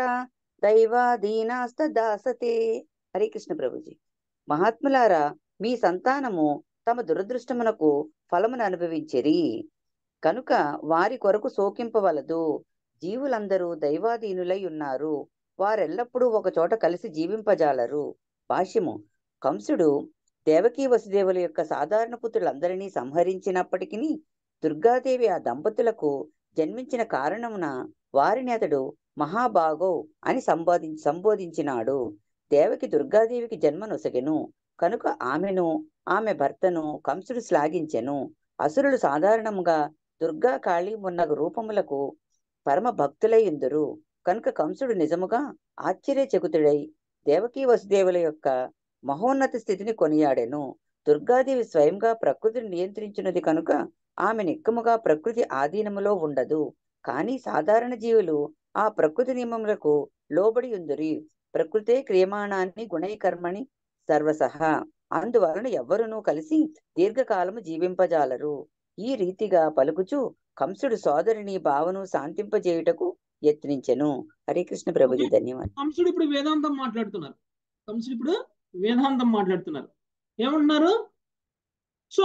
దైవాధీనాస్తదాసతే హరే కృష్ణ ప్రభుజీ మహాత్ములారా మీ సంతానము తమ దురదృష్టమునకు ఫలమును అనుభవించిరి కనుక వారి కొరకు శోకింపవలదు జీవులందరూ దైవాధీనులై ఉన్నారు వారెల్లప్పుడూ ఒక చోట కలిసి జీవింపజాలరు భాష్యము కంసుడు దేవకీ వసుదేవుల యొక్క సాధారణ పుత్రులందరినీ సంహరించినప్పటికీ దుర్గాదేవి ఆ దంపతులకు జన్మించిన కారణమున వారిని అతడు మహాభాగో అని సంబోధి సంబోధించినాడు దేవకి దుర్గాదేవికి జన్మ నొసగెను కనుక ఆమెను ఆమె భర్తను కంసుడు శ్లాఘించెను అసురులు సాధారణంగా దుర్గా కాళీ మున్నగు రూపములకు పరమ భక్తులై ఉందురు కనుక కంసుడు నిజముగా ఆశ్చర్యచకుతుడై దేవకీ వసుదేవుల యొక్క మహోన్నత స్థితిని కొనియాడెను దుర్గాదేవి స్వయంగా ప్రకృతిని నియంత్రించినది కనుక ఆమె నిక్కముగా ప్రకృతి ఆధీనములో ఉండదు కానీ సాధారణ జీవులు ఆ ప్రకృతి నియమములకు లోబడి ఉందురి ప్రకృతే క్రియమాణాన్ని గుణైకర్మణి సర్వసహ అందువలన ఎవ్వరునూ కలిసి దీర్ఘకాలము జీవింపజాలరు ఈ రీతిగా పలుకుచు కంసుడు సోదరిని భావను శాంతింపజేయుటకు యత్నించెను హరే కృష్ణ ప్రభుజీ ధన్యవాదాలు కంసుడు ఇప్పుడు వేదాంతం మాట్లాడుతున్నారు కంసుడు ఇప్పుడు వేదాంతం మాట్లాడుతున్నారు ఏమంటున్నారు సో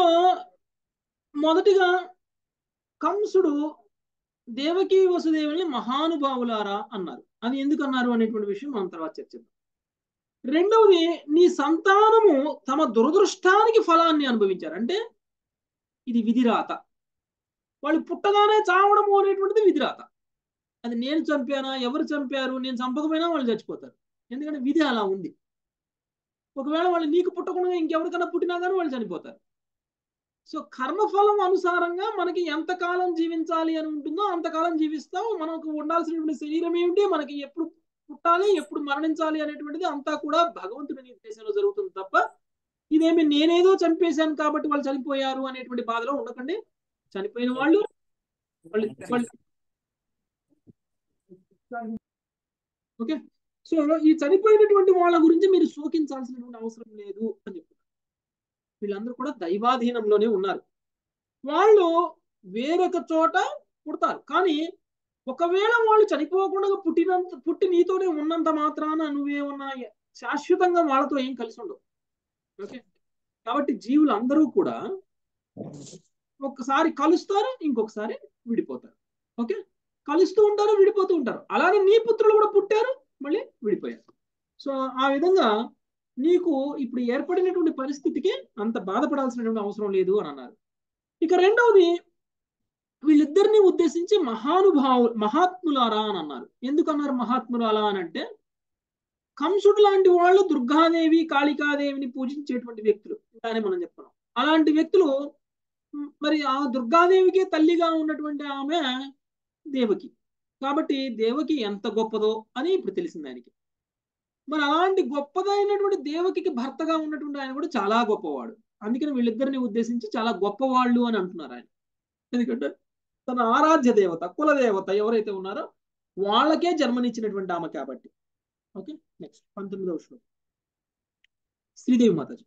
మొదటిగా కంసుడు దేవకీ వసుదేవుని మహానుభావులారా అన్నారు అది ఎందుకు అన్నారు అనేటువంటి విషయం మనం తర్వాత చర్చిద్దాం రెండవది నీ సంతానము తమ దురదృష్టానికి ఫలాన్ని అనుభవించారు అంటే ఇది విధిరాత వాళ్ళు పుట్టగానే చావడము అనేటువంటిది విధిరాత అది నేను చంపానా ఎవరు చంపారు నేను చంపకపోయినా వాళ్ళు చచ్చిపోతారు ఎందుకంటే విధి అలా ఉంది ఒకవేళ వాళ్ళు నీకు పుట్టకుండా ఇంకెవరికైనా పుట్టినా కానీ వాళ్ళు చనిపోతారు సో కర్మఫలం అనుసారంగా మనకి ఎంతకాలం జీవించాలి అని ఉంటుందో అంతకాలం జీవిస్తాం మనకు ఉండాల్సినటువంటి శరీరం ఏమిటి మనకి ఎప్పుడు పుట్టాలి ఎప్పుడు మరణించాలి అనేటువంటిది అంతా కూడా భగవంతుడి నిర్దేశంలో జరుగుతుంది తప్ప ఇదేమి నేనేదో చంపేశాను కాబట్టి వాళ్ళు చనిపోయారు అనేటువంటి బాధలో ఉండకండి చనిపోయిన వాళ్ళు వాళ్ళు వాళ్ళు ఓకే సో ఈ చనిపోయినటువంటి వాళ్ళ గురించి మీరు శోకించాల్సినటువంటి అవసరం లేదు అని చెప్తున్నారు వీళ్ళందరూ కూడా దైవాధీనంలోనే ఉన్నారు వాళ్ళు వేరొక చోట పుడతారు కానీ ఒకవేళ వాళ్ళు చనిపోకుండా పుట్టినంత పుట్టి నీతోనే ఉన్నంత మాత్రాన నువ్వేమన్నా శాశ్వతంగా వాళ్ళతో ఏం కలిసి ఉండవు ఓకే కాబట్టి జీవులు అందరూ కూడా ఒక్కసారి కలుస్తారు ఇంకొకసారి విడిపోతారు ఓకే కలుస్తూ ఉంటారు విడిపోతూ ఉంటారు అలానే నీ పుత్రులు కూడా పుట్టారు మళ్ళీ విడిపోయారు సో ఆ విధంగా నీకు ఇప్పుడు ఏర్పడినటువంటి పరిస్థితికి అంత బాధపడాల్సినటువంటి అవసరం లేదు అని అన్నారు ఇక రెండవది వీళ్ళిద్దరిని ఉద్దేశించి మహానుభావు మహాత్ములారా అని అన్నారు ఎందుకు అన్నారు మహాత్ములారా అని అంటే కంసుడు లాంటి వాళ్ళు దుర్గాదేవి కాళికాదేవిని పూజించేటువంటి వ్యక్తులు అని మనం చెప్తున్నాం అలాంటి వ్యక్తులు మరి ఆ దుర్గాదేవికే తల్లిగా ఉన్నటువంటి ఆమె దేవకి కాబట్టి దేవకి ఎంత గొప్పదో అని ఇప్పుడు తెలిసింది ఆయనకి మరి అలాంటి గొప్పదైనటువంటి దేవకికి భర్తగా ఉన్నటువంటి ఆయన కూడా చాలా గొప్పవాడు అందుకని వీళ్ళిద్దరిని ఉద్దేశించి చాలా గొప్పవాళ్ళు అని అంటున్నారు ఆయన ఎందుకంటే తన ఆరాధ్య దేవత కుల దేవత ఎవరైతే ఉన్నారో వాళ్ళకే జన్మనిచ్చినటువంటి ఆమె కాబట్టి ఓకే నెక్స్ట్ పంతొమ్మిదవ శ్లోకం శ్రీదేవి మాతాజీ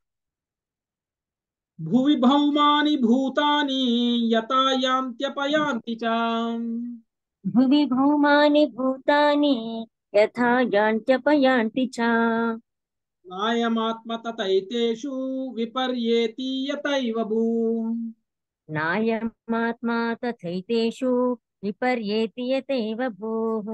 భువి భౌమాని భూతాని యథాయాంత్యపయాంతి చ భువి భౌమాని భూతాని యథా యాంత్యపయాంతి చ నాయమాత్మ తతైతేషు విపర్యేతి యతైవ భూ నాయమాత్మా తథైతేషు విపర్యేతి యతైవ భూః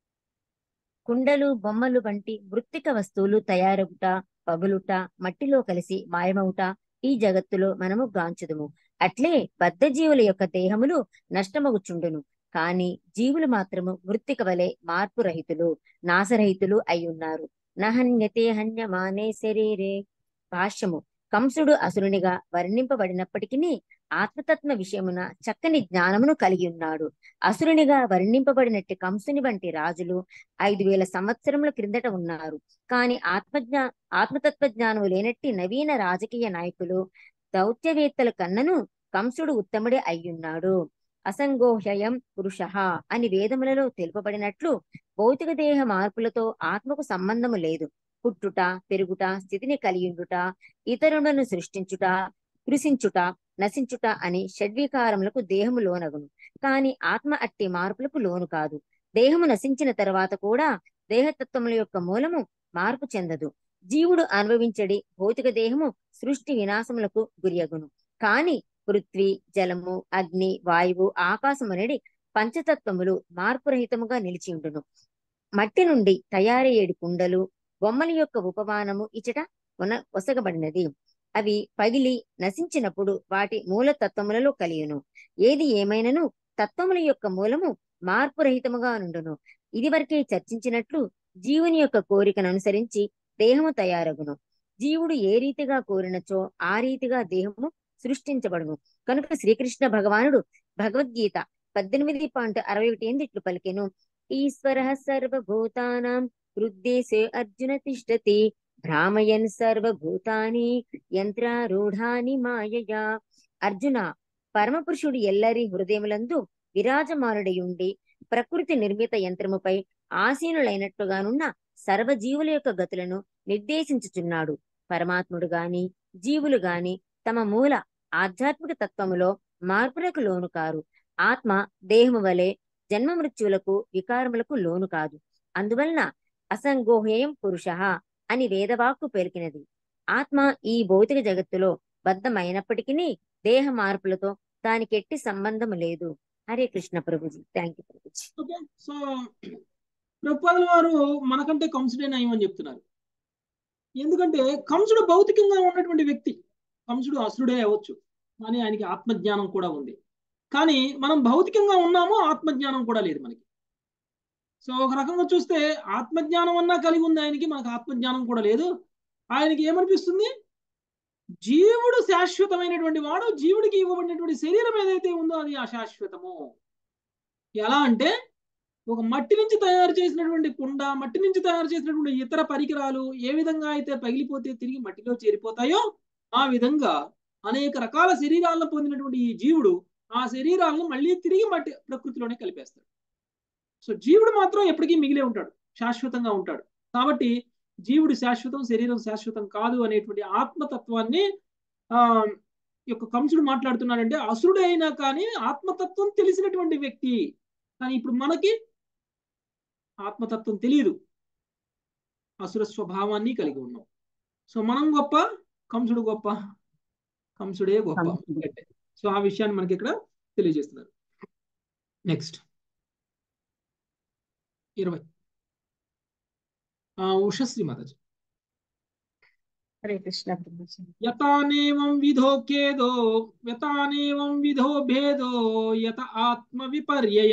కుండలు బొమ్మలు వంటి మృత్తిక వస్తువులు తయారవుట పగులుట మట్టిలో కలిసి మాయమవుట ఈ జగత్తులో మనము గాంచుదుము అట్లే బద్ధ జీవుల యొక్క దేహములు నష్టమగుచుండును కాని జీవులు మాత్రము మృత్తిక వలె మార్పు రహితులు నాశరహితులు అయి ఉన్నారు నహన్యతే హన్యమానే శరీరే భాష్యము కంసుడు అసురునిగా వర్ణింపబడినప్పటికీ ఆత్మతత్వ విషయమున చక్కని జ్ఞానమును కలిగి ఉన్నాడు అసురునిగా వర్ణింపబడినట్టి కంసుని వంటి రాజులు ఐదు వేల సంవత్సరముల క్రిందట ఉన్నారు కాని ఆత్మజ్ఞా ఆత్మతత్వ జ్ఞానము లేనట్టి నవీన రాజకీయ నాయకులు దౌత్యవేత్తల కన్నను కంసుడు ఉత్తముడే అయ్యున్నాడు అసంగోహ్యయం పురుష అని వేదములలో తెలుపబడినట్లు భౌతిక దేహ మార్పులతో ఆత్మకు సంబంధము లేదు పుట్టుట పెరుగుట స్థితిని కలిగిండుట ఇతరులను సృష్టించుట కృషించుట నశించుట అని షడ్వికారములకు దేహము లోనగును కాని ఆత్మ అట్టి మార్పులకు లోను కాదు దేహము నశించిన తర్వాత కూడా దేహతత్వముల యొక్క మూలము మార్పు చెందదు జీవుడు అనుభవించడి భౌతిక దేహము సృష్టి వినాశములకు గురియగును కాని పృథ్వీ జలము అగ్ని వాయువు ఆకాశం అనేది పంచతత్వములు మార్పురహితముగా నిలిచి ఉండును మట్టి నుండి తయారయ్యేడు కుండలు బొమ్మల యొక్క ఉపమానము ఇచట ఉన ఒసగబడినది అవి పగిలి నశించినప్పుడు వాటి మూల తత్వములలో కలియును ఏది ఏమైనను తత్వముల యొక్క మూలము మార్పు రహితముగా నుండును ఇది వరకే చర్చించినట్లు జీవుని యొక్క కోరికను అనుసరించి దేహము తయారగును జీవుడు ఏ రీతిగా కోరినచో ఆ రీతిగా దేహము సృష్టించబడును కనుక శ్రీకృష్ణ భగవానుడు భగవద్గీత పద్దెనిమిది పాయింట్ అరవై ఒకటి ఎనిమిది ఇట్లు పలికెను ఈశ్వర సర్వభూతానాం హృద్దేశే అర్జున తిష్టతి భ్రామయన్ సర్వభూతాని యంత్రారూఢాని మాయయా అర్జున పరమపురుషుడు ఎల్లరి హృదయములందు విరాజమానుడై ఉండి ప్రకృతి నిర్మిత యంత్రముపై ఆసీనులైనట్టుగానున్న సర్వజీవుల యొక్క గతులను నిర్దేశించుచున్నాడు పరమాత్ముడు గాని జీవులు గాని తమ మూల ఆధ్యాత్మిక తత్వములో మార్పులకు లోను కారు ఆత్మ దేహము వలె జన్మ మృత్యువులకు వికారములకు లోను కాదు అందువలన అసంగోహేయం పురుష అని వేదవాక్కు పెలికినది ఆత్మ ఈ భౌతిక జగత్తులో బద్ధమైనప్పటికీ దేహ మార్పులతో దానికి ఎట్టి సంబంధం లేదు Hare Krishna Prabhuji thank you Prabhuji okay so ప్రభుపాదుల వారు మనకంటే కంసుడే నయం అని చెప్తున్నారు ఎందుకంటే కంసుడు భౌతికంగా ఉన్నటువంటి వ్యక్తి కంసుడు అసురుడే అవ్వచ్చు కానీ ఆయనకి ఆత్మజ్ఞానం కూడా ఉంది కానీ మనం భౌతికంగా ఉన్నాము ఆత్మజ్ఞానం కూడా లేదు మనకి సో ఒక రకంగా చూస్తే ఆత్మజ్ఞానం అన్నా కలిగి ఉంది ఆయనకి మనకు ఆత్మజ్ఞానం కూడా లేదు ఆయనకి ఏమనిపిస్తుంది జీవుడు శాశ్వతమైనటువంటి వాడు జీవుడికి ఇవ్వబడినటువంటి శరీరం ఏదైతే ఉందో అది అశాశ్వతము ఎలా అంటే ఒక మట్టి నుంచి తయారు చేసినటువంటి కుండ మట్టి నుంచి తయారు చేసినటువంటి ఇతర పరికరాలు ఏ విధంగా అయితే పగిలిపోతే తిరిగి మట్టిలో చేరిపోతాయో ఆ విధంగా అనేక రకాల శరీరాలను పొందినటువంటి ఈ జీవుడు ఆ శరీరాలను మళ్ళీ తిరిగి మట్టి ప్రకృతిలోనే కలిపేస్తాడు సో జీవుడు మాత్రం ఎప్పటికీ మిగిలే ఉంటాడు శాశ్వతంగా ఉంటాడు కాబట్టి జీవుడు శాశ్వతం శరీరం శాశ్వతం కాదు అనేటువంటి ఆత్మతత్వాన్ని ఆ యొక్క కంసుడు మాట్లాడుతున్నాడంటే అసురుడు అయినా కానీ ఆత్మతత్వం తెలిసినటువంటి వ్యక్తి కానీ ఇప్పుడు మనకి ఆత్మతత్వం తెలియదు అసుర స్వభావాన్ని కలిగి ఉన్నాం సో మనం గొప్ప కంసుడు గొప్ప కంసుడే గొప్ప సో ఆ విషయాన్ని మనకి ఇక్కడ తెలియజేస్తున్నారు నెక్స్ట్ ఇరవై ఆ, ఉషశ్రీ మాతాజీ హరే కృష్ణ ప్రభుజీ యతానేవం విధో ఖేదో యతానేవం విధో భేదో యత ఆత్మ విపర్యయ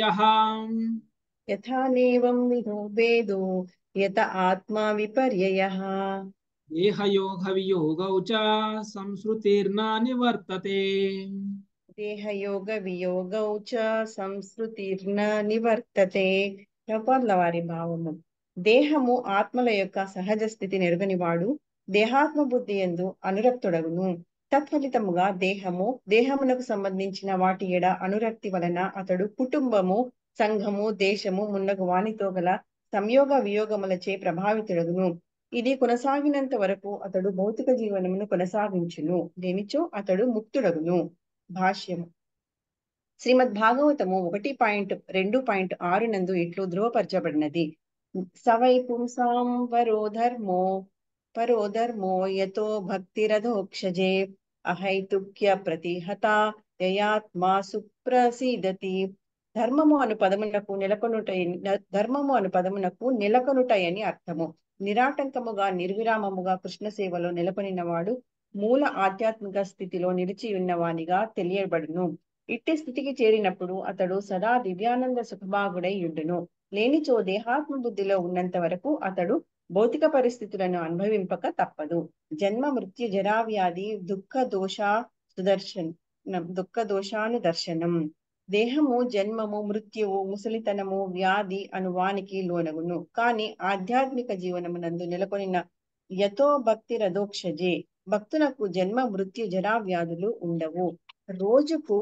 యథానేవం విధో భేదో యత ఆత్మా విపర్యయః దేహయోగ వియోగౌ చ సంస్కృతిర్నా నివర్తతే దేహయోగ వియోగౌ చ సంస్కృతిర్న నివర్తతే ప్రభుపాదుల వారి భావము దేహము ఆత్మల యొక్క సహజ స్థితి నెరుగనివాడు దేహాత్మ బుద్ధి ఎందు అనురక్తుడగును తత్ఫలితముగా దేహము దేహమునకు సంబంధించిన వాటి ఎడ అనురక్తి వలన అతడు కుటుంబము సంఘము దేశము మున్నగు వానితో గల సంయోగ వియోగములచే ప్రభావితుడగును ఇది కొనసాగినంత వరకు అతడు భౌతిక జీవనమును కొనసాగించును దేనిచో అతడు ముక్తుడగును భాష్యము శ్రీమద్ భాగవతము ఒకటి పాయింట్ రెండు పాయింట్ ఆరు నందు ఇట్లు ధృవపరచబడినది సవై పుంసాం పరో ధర్మో పరో ధర్మో యతో భక్తిరథోక్షజే అహైతుక్య ప్రతిహత యయాత్మా సుప్రసీదతి ధర్మము అను పదమునకు నెలకొనుట ధర్మము అను పదమునకు నెలకొనుటయని అర్థము నిరాటంకముగా నిర్విరామముగా కృష్ణ సేవలో నెలకొనిన వాడు మూల ఆధ్యాత్మిక స్థితిలో నిలిచి ఉన్నవానిగా తెలియబడును ఇట్టి స్థితికి చేరినప్పుడు అతడు సదా దివ్యానంద సుఖభాగుడై ఉండును లేనిచో దేహాత్మ బుద్ధిలో ఉన్నంత వరకు అతడు భౌతిక పరిస్థితులను అనుభవింపక తప్పదు జన్మ మృత్యు జరావ్యాధి దుఃఖ దోష సుదర్శన్ దుఃఖ దోషాను దర్శనం దేహము జన్మము మృత్యువు ముసలితనము వ్యాధి అను వానికి లోనగును కాని ఆధ్యాత్మిక జీవనమునందు నెలకొనిన యతో భక్తి రథోక్షజే భక్తులకు జన్మ మృత్యు జరా వ్యాధులు ఉండవు రోజుకు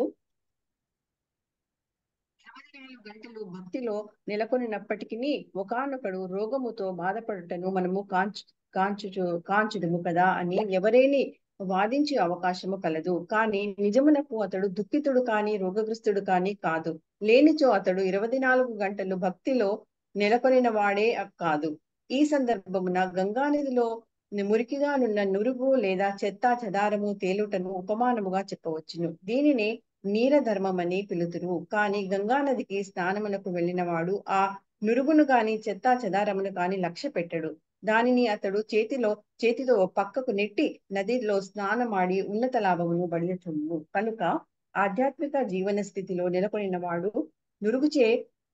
ఇరవై నాలుగు గంటలు భక్తిలో నెలకొనినప్పటికీ ఒకానొకడు రోగముతో బాధపడుటను మనము కాంచు కాంచుచు కాంచుడుము కదా అని ఎవరేని వాదించే అవకాశము కలదు కానీ నిజమునకు అతడు దుఃఖితుడు కాని రోగగ్రస్తుడు కాని కాదు లేనిచో అతడు ఇరవై నాలుగు గంటలు భక్తిలో నెలకొనిన వాడే కాదు ఈ సందర్భమున గంగానదిలో మురికిగా నున్న నురుగు లేదా చెత్త చెదారము తేలుటను ఉపమానముగా చెప్పవచ్చును దీనిని నీరధర్మమని పిలుతురు కానీ గంగానదికి స్నానమునకు వెళ్ళిన వాడు ఆ నురుగును గాని చెత్త చెదారమును కాని లక్ష్య పెట్టడు దానిని అతడు చేతిలో చేతితో పక్కకు నెట్టి నదిలో స్నానమాడి ఉన్నత లాభమును బడియచుండు కనుక ఆధ్యాత్మిక జీవన స్థితిలో నెలకొనిన వాడు నురుగుచే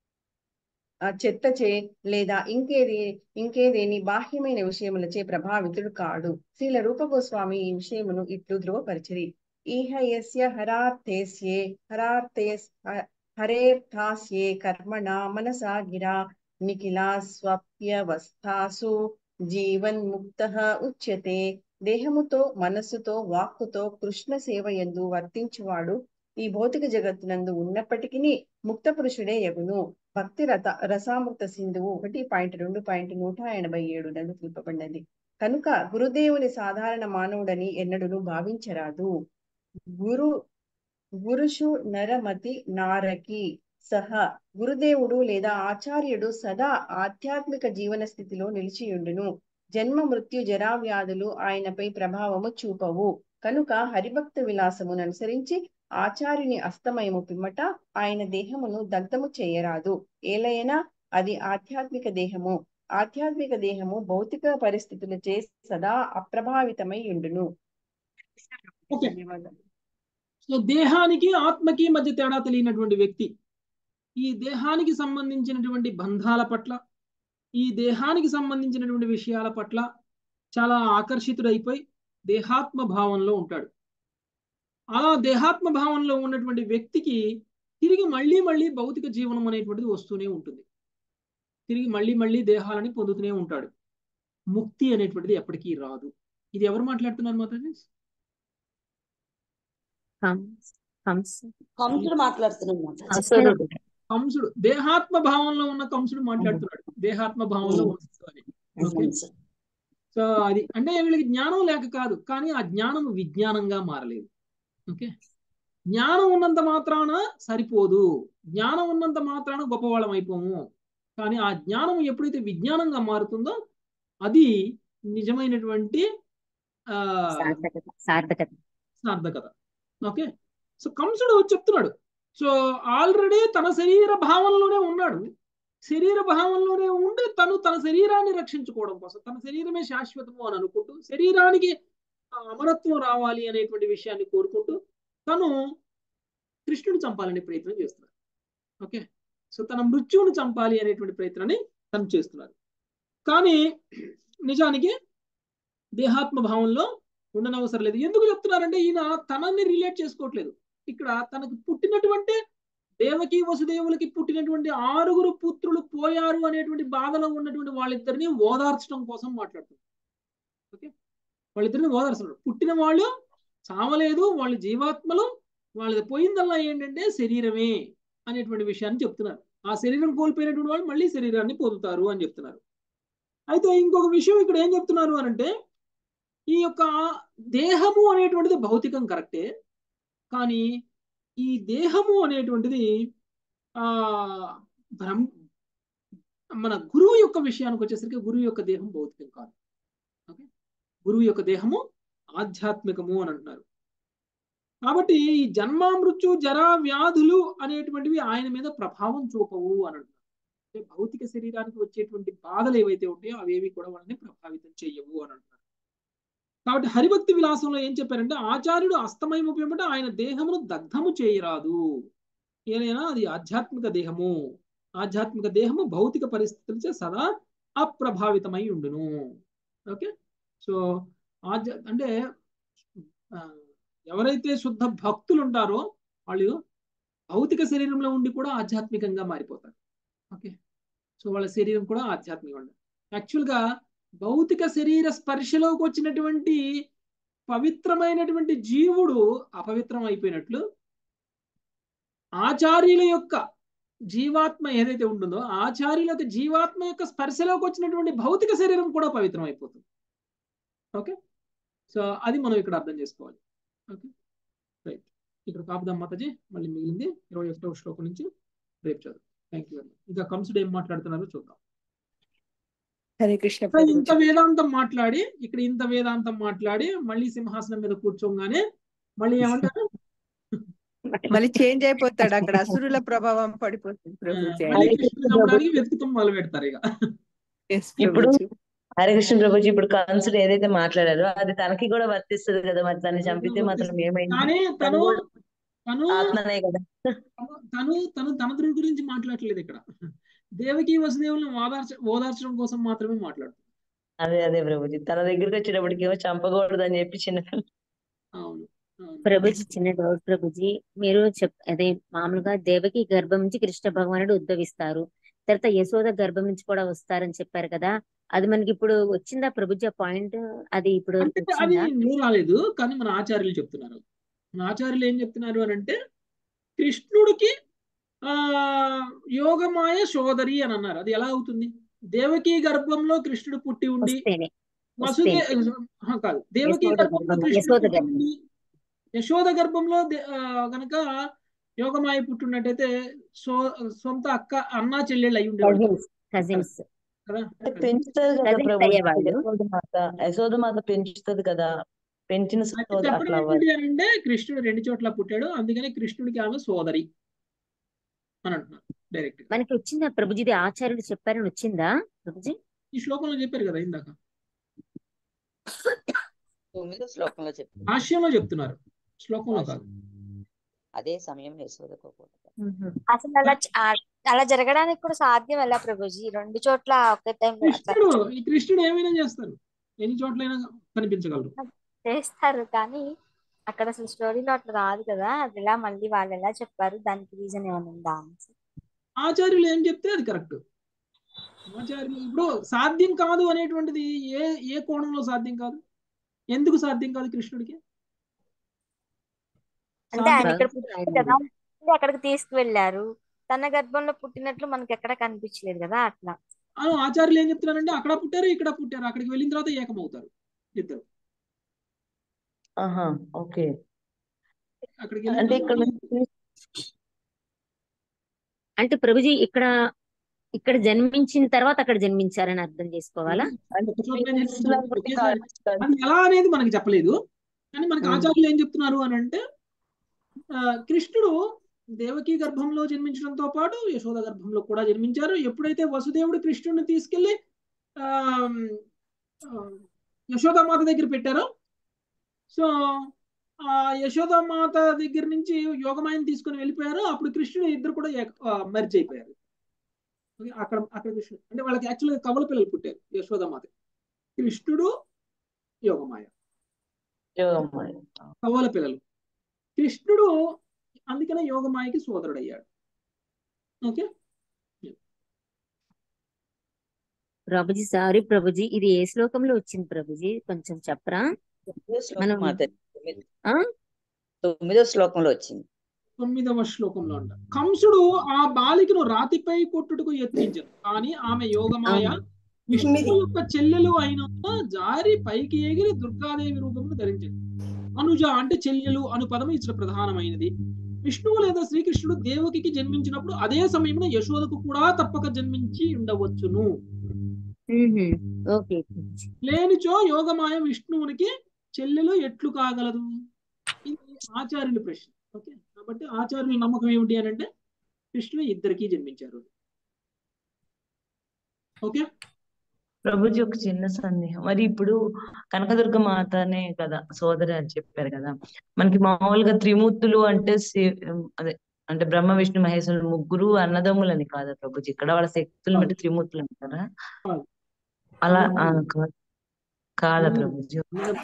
ఆ చెత్తచే లేదా ఇంకేది ఇంకేదేని బాహ్యమైన విషయములచే ప్రభావితుడు కాడు శ్రీల రూప గోస్వామి ఈ విషయమును ఇట్లు ధ్రువపరిచిరి ఈహ యస్య హరార్థేస్యే హరార్థేస్ హరేర్థాస్యే కర్మణ మనసా గిరా నిఖిలా స్వప్యవస్థాసు జీవన్ ముక్త ఉచ్యతే దేహముతో మనస్సుతో వాక్కుతో కృష్ణ సేవ ఎందు వర్తించువాడు ఈ భౌతిక జగత్తునందు ఉన్నప్పటికీ ముక్త పురుషుడే యగును భక్తి రథ రసామృత సింధువు ఒకటి పాయింట్ రెండు పాయింట్ నూట ఎనభై ఏడు నందు తెలుపబడినది కనుక గురుదేవుని సాధారణ మానవుడని ఎన్నడును భావించరాదు గురు గురుషు నరమతి నారకి సహ గురుదేవుడు లేదా ఆచార్యుడు సదా ఆధ్యాత్మిక జీవన స్థితిలో నిలిచియుండును జన్మ మృత్యు జరా వ్యాధులు ఆయనపై ప్రభావము చూపవు కనుక హరిభక్త విలాసమును అనుసరించి ఆచార్యుని అస్తమయము పిమ్మట ఆయన దేహమును దగ్ధము చేయరాదు ఏలైనా అది ఆధ్యాత్మిక దేహము ఆధ్యాత్మిక దేహము భౌతిక పరిస్థితులచే సదా అప్రభావితమై ఉండును ఓకే ధన్యవాదాలు సో దేహానికి ఆత్మకి మధ్య తేడా తెలియనటువంటి వ్యక్తి ఈ దేహానికి సంబంధించినటువంటి బంధాల పట్ల ఈ దేహానికి సంబంధించినటువంటి విషయాల పట్ల చాలా ఆకర్షితుడైపోయి దేహాత్మ భావంలో ఉంటాడు అలా దేహాత్మ భావంలో ఉన్నటువంటి వ్యక్తికి తిరిగి మళ్ళీ మళ్ళీ భౌతిక జీవనం అనేటువంటిది వస్తూనే ఉంటుంది తిరిగి మళ్ళీ మళ్ళీ దేహాలని పొందుతూనే ఉంటాడు ముక్తి అనేటువంటిది ఎప్పటికీ రాదు ఇది ఎవరు మాట్లాడుతున్నారు మాతాజీ హంస హంస కంసుడు మాట్లాడుతున్నాడు మాతాజీ. హంసనుడు కంసుడు దేహాత్మ భావంలో ఉన్న కంసుడు మాట్లాడుతున్నాడు దేహాత్మ భావంలో వస్తు అని ఓకే సో అది అంటే వీళ్ళకి జ్ఞానం లేక కాదు కానీ ఆ జ్ఞానం విజ్ఞానంగా మారలేదు ఓకే జ్ఞానం ఉన్నంత మాత్రాన సరిపోదు జ్ఞానం ఉన్నంత మాత్రాన గొప్పవాళ్ళం అయిపోము కానీ ఆ జ్ఞానం ఎప్పుడైతే విజ్ఞానంగా మారుతుందో అది నిజమైనటువంటి ఆ సార్థకత సార్థకత సార్థకత ఓకే సో కంసుడు చెప్తున్నాడు సో ఆల్రెడీ తన శరీర భావంలోనే ఉన్నాడు శరీర భావంలోనే ఉండి తను తన శరీరాన్ని రక్షించుకోవడం కోసం తన శరీరమే శాశ్వతము అని అనుకుంటూ శరీరానికి ఆ అమరత్వం రావాలి అనేటువంటి విషయాన్ని కోరుకుంటూ తను కృష్ణుడు చంపాలనే ప్రయత్నం చేస్తున్నారు ఓకే సో తన మృత్యువును చంపాలి అనేటువంటి ప్రయత్నాన్ని తను చేస్తున్నారు కానీ నిజానికి దేహాత్మ భావంలో ఉండనవసరం లేదు ఎందుకు చెప్తున్నారంటే ఈయన తనని రిలేట్ చేసుకోవట్లేదు ఇక్కడ తనకు పుట్టినటువంటి దేవకి వసుదేవులకి పుట్టినటువంటి ఆరుగురు పుత్రులు పోయారు అనేటువంటి బాధలో ఉన్నటువంటి వాళ్ళిద్దరిని ఓదార్చడం కోసం మాట్లాడుతున్నారు ఓకే వాళ్ళిద్దరిని ఓదార్చున్నారు పుట్టిన వాళ్ళు చావలేదు వాళ్ళు జీవాత్మలు వాళ్ళది పోయిందల్లా ఏంటంటే శరీరమే అనేటువంటి విషయాన్ని చెప్తున్నారు ఆ శరీరం కోల్పోయినటువంటి వాళ్ళు మళ్ళీ శరీరాన్ని పొందుతారు అని చెప్తున్నారు అయితే ఇంకొక విషయం ఇక్కడ ఏం చెప్తున్నారు అనంటే ఈ యొక్క దేహము అనేటువంటిది భౌతికం కరెక్టే కానీ ఈ దేహము అనేటువంటిది ఆ బ్రహ్మ మన గురువు యొక్క విషయానికి వచ్చేసరికి గురువు యొక్క దేహం భౌతికం కాదు ఓకే గురువు యొక్క దేహము ఆధ్యాత్మికము అని అంటున్నారు కాబట్టి ఈ జన్మ మృత్యు జరా వ్యాధులు అనేటువంటివి ఆయన మీద ప్రభావం చూపవు అని అంటున్నారు అంటే భౌతిక శరీరానికి వచ్చేటువంటి బాధలు ఏవైతే ఉంటాయో అవేవి కూడా వాళ్ళని ప్రభావితం చేయవు అని అంటున్నారు కాబట్టి హరిభక్తి విలాసంలో ఏం చెప్పారంటే ఆచార్యుడు అస్తమయం పిమ్మట ఆయన దేహమును దగ్ధము చేయరాదు ఏదైనా అది ఆధ్యాత్మిక దేహము ఆధ్యాత్మిక దేహము భౌతిక పరిస్థితులచే సదా అప్రభావితమై ఉండును ఓకే సో ఆధ్యా అంటే ఆ, ఎవరైతే శుద్ధ భక్తులు ఉంటారో వాళ్ళు భౌతిక శరీరంలో ఉండి కూడా ఆధ్యాత్మికంగా మారిపోతారు ఓకే సో వాళ్ళ శరీరం కూడా ఆధ్యాత్మికంగా ఉండాలి యాక్చువల్గా భౌతిక శరీర స్పర్శలోకి వచ్చినటువంటి పవిత్రమైనటువంటి జీవుడు అపవిత్రం అయిపోయినట్లు ఆచార్యుల యొక్క జీవాత్మ ఏదైతే ఉంటుందో ఆచార్యుల యొక్క జీవాత్మ యొక్క స్పర్శలోకి వచ్చినటువంటి భౌతిక శరీరం కూడా పవిత్రం అయిపోతుంది ఓకే సో అది మనం ఇక్కడ అర్థం చేసుకోవాలి ఓకే రైట్ ఇక్కడ కాపుదాం మాతాజీ మళ్ళీ మిగిలింది ఇరవై ఒకటో శ్లోకం నుంచి రేపు చదువు థ్యాంక్ యూ ఇంకా కంసుడు ఏం మాట్లాడుతున్నారో చూద్దాం హరే కృష్ణ ఇక్కడ ఇంత వేదాంతం మాట్లాడి ఇక్కడ ఇంత వేదాంతం మాట్లాడి మళ్ళీ సింహాసనం మీద కూర్చోగానే మళ్ళీ ఏమంటారు మళ్ళీ చేంజ్ అయిపోతాడు అక్కడ అసురుల ప్రభావం పడిపోతుంది ప్రభుజీ మళ్ళీ కృష్ణుడు చంపడానికి వెతుకుతాం మొదలు పెడతారు ఇక ఇప్పుడు హరికృష్ణ ప్రభుజీ ఇప్పుడు కంసుడు ఏదైతే మాట్లాడారో అది తనకి కూడా వర్తిస్తుంది కదా మరి తను చంపితే మాత్రం ఏమైంది కానీ తను తను కూడా తను ఆత్మనే కదా తను తను తన గురి- గురించి మాట్లాడట్లేదు ఇక్కడ దేవకి వసుదేవులను ఓదార్చ ఓదార్చడం కోసం మాత్రమే మాట్లాడుతుంది అదే అదే ప్రభుజీ తన దగ్గరికి వచ్చేటప్పటికి ఏమో చంపకూడదు అని చెప్పి చిన్న అవును ప్రభుజీ చిన్న డౌట్ ప్రభుజీ మీరు చెప్ అదే మామూలుగా దేవకి గర్భం నుంచి కృష్ణ భగవానుడు ఉద్భవిస్తారు తర్వాత యశోద గర్భం నుంచి కూడా వస్తారని చెప్పారు కదా అది మనకి ఇప్పుడు వచ్చిందా ప్రభుజీ ఆ పాయింట్ అది ఇప్పుడు అంటే అది వచ్చిందా నువ్వు రాలేదు కానీ మన ఆచార్యులు చెప్తున్నారు మన ఆచార్యులు ఏం చెప్తున్నారు అని అంటే కృష్ణుడికి ఆ యోగమాయ సోదరి అని అన్నారు అది ఎలా అవుతుంది దేవకి గర్భంలో కృష్ణుడు పుట్టి ఉండి వస్తేనే వసుదే వస్తేనే ఆహా, కాదు దేవకి యశోద గర్భంలో గర్భం కృష్ణుడు యశోద పుట్టి గర్భం ఉండి యశోద గర్భంలో దే- ఆ, గనక యోగమాయ పుట్టినట్టయితే సో సొంత అక్క అన్న చెల్లెళ్ళు అయి ఉండేవాళ్ళు కజిన్స్ కజిన్స్ కదా అంటే పెంచుతుంది కదా కజిన్స్ ప్రభు అయ్యేవాళ్ళు యశోద మాత యశోద మాత పెంచుతుంది కదా పెంచిన అయితే సోద చెప్పడం అట్లా అవ్వాలి ఏంటి అని అంటే కృష్ణుడు రెండు చోట్ల పుట్టాడు అందుకని కృష్ణుడికి ఆమె సోదరి అని అంటున్నారు డైరెక్ట్ గా మనకి వచ్చిందా ప్రభుజీది ఆచార్యుడు చెప్పారని వచ్చిందా ప్రభుజీ ఈ శ్లోకంలో చెప్పారు కదా ఇందాక తొమ్మిదో శ్లోకంలో చెప్తుంది భాష్యంలో చెప్తున్నారు శ్లోకంలో కాదు అదే సమయంలో యశోదకోకూడదు అసలు అలా చ- ఆ- అలా జరగడానికి కూడా సాధ్యం ఎలా ప్రభుజీ రెండు చోట్ల ఒకే టైంలో అట్లా కృష్ణుడు ఈ కృష్ణుడు ఏమైనా చేస్తారు ఎన్ని చోట్లైనా కనిపించగలరు చేస్తారు కానీ అక్కడ అసలు స్టోరీలో అట్లా రాదు కదా అది ఎలా మళ్ళీ వాళ్ళు ఎలా చెప్పారు దానికి రీజన్ ఏమైనా ఉందా అనేసి ఆచార్యులు ఏం చెప్తే అది కరెక్ట్ ఆచార్యులు ఇప్పుడు సాధ్యం కాదు అనేటువంటిది ఏ ఏ కోణంలో సాధ్యం కాదు ఎందుకు సాధ్యం కాదు కృష్ణుడికి అంటే ఆయన సాధ్యం ఇక్కడ పుట్టాడు కదా మళ్ళీ అక్కడికి తీసుకువెళ్లారు తన గర్భంలో పుట్టినట్లు మనకి ఎక్కడ కనిపించలేదు కదా అట్లా ఆ ఆచార్యులు ఏం చెప్తున్నారంటే అక్కడ పుట్టారు ఇక్కడ పుట్టారు అక్కడికి వెళ్ళిన తర్వాత ఏకమవుతారు ఇద్దరు ఆహా ఓకే అక్కడికి వెళ్ళిన అంటే తర్వాత ఇక్కడ అంటే ప్రభుజీ ఇక్కడ ఇక్కడ జన్మించిన తర్వాత అక్కడ జన్మించారని అర్థం చేసుకోవాలా అంటే ఒక చోట twins లా జన్మించారు, పుట్టి ఒకేసారి కాదు అది ఎలా అనేది మనకి చెప్పలేదు కానీ మనకి ఉమ్. ఆచార్యులు ఏం చెప్తున్నారు అని అంటే ఆ, కృష్ణుడు దేవకి గర్భంలో జన్మించడంతో పాటు యశోద గర్భంలో కూడా జన్మించారు ఎప్పుడైతే వసుదేవుడు కృష్ణుడిని తీసుకెళ్లి ఆ యశోదామాత దగ్గర పెట్టారో సో ఆ యశోదామాత దగ్గర నుంచి యోగమాయని తీసుకొని వెళ్ళిపోయారు అప్పుడు కృష్ణుడు ఇద్దరు కూడా మర్జ్ అయిపోయారు ఓకే, అక్కడ అక్కడ కృష్ణుడు అంటే వాళ్ళకి యాక్చువల్గా కవల పిల్లలు పుట్టారు యశోదామాత కృష్ణుడు యోగమాయ యోగమాయ కవల పిల్లలు కృష్ణుడు అందుకనే యోగమాయకి సోదరుడయ్యాడు ఓకే ప్రభుజీ సారీ ప్రభుజీ ఇది ఏ శ్లోకంలో వచ్చింది ప్రభుజీ కొంచెం చెప్పరా తొమ్మిదో శ్లోకం మనం మాతాజీ తొమ్మిది- ఆ తొమ్మిదో శ్లోకంలో వచ్చింది తొమ్మిదవ శ్లోకంలో అంట కంసుడు ఆ బాలికను రాతిపై కొట్టుటకు యత్నించారు కానీ ఆమె యోగమాయ విష్ణువు యొక్క చెల్లెలు అయినంత జారి పైకి ఎగిరి దుర్గాదేవి రూపమును ధరించింది అనుజ అంటే చెల్లెలు అను పదం ఇచ్చిన ప్రధానమైనది విష్ణువు లేదా శ్రీకృష్ణుడు దేవకికి జన్మించినప్పుడు అదే సమయంలో యశోదకు కూడా తప్పక జన్మించి ఉండవచ్చును మ్మ్హ్మ్. ఓకే ప్రభుజీ. లేనిచో యోగమాయ విష్ణువునికి చెల్లెలు ఎట్లు కాగలదు ఇది ఆచార్యుల ప్రశ్న ఓకే కాబట్టి ఆచార్యుల నమ్మకం ఏమిటి అని అంటే కృష్ణుడు ఇద్దరికి జన్మించారు ఓకే ప్రభుజీ ఒక చిన్న సందేహం మరి ఇప్పుడు కనకదుర్గ మాతనే కదా సోదరి అని చెప్పారు కదా మనకి మామూలుగా త్రిమూర్తులు అంటే శి- అదే అంటే బ్రహ్మ విష్ణు మహేశ్వరులు ముగ్గురు అన్నదమ్ములని కాదా ప్రభుజీ ఇక్కడ వాళ్ళ శక్తులను బట్టి త్రిమూర్తులు అంటారా కాదు. అలా ఆ, కా- కాదా ప్రభుజీ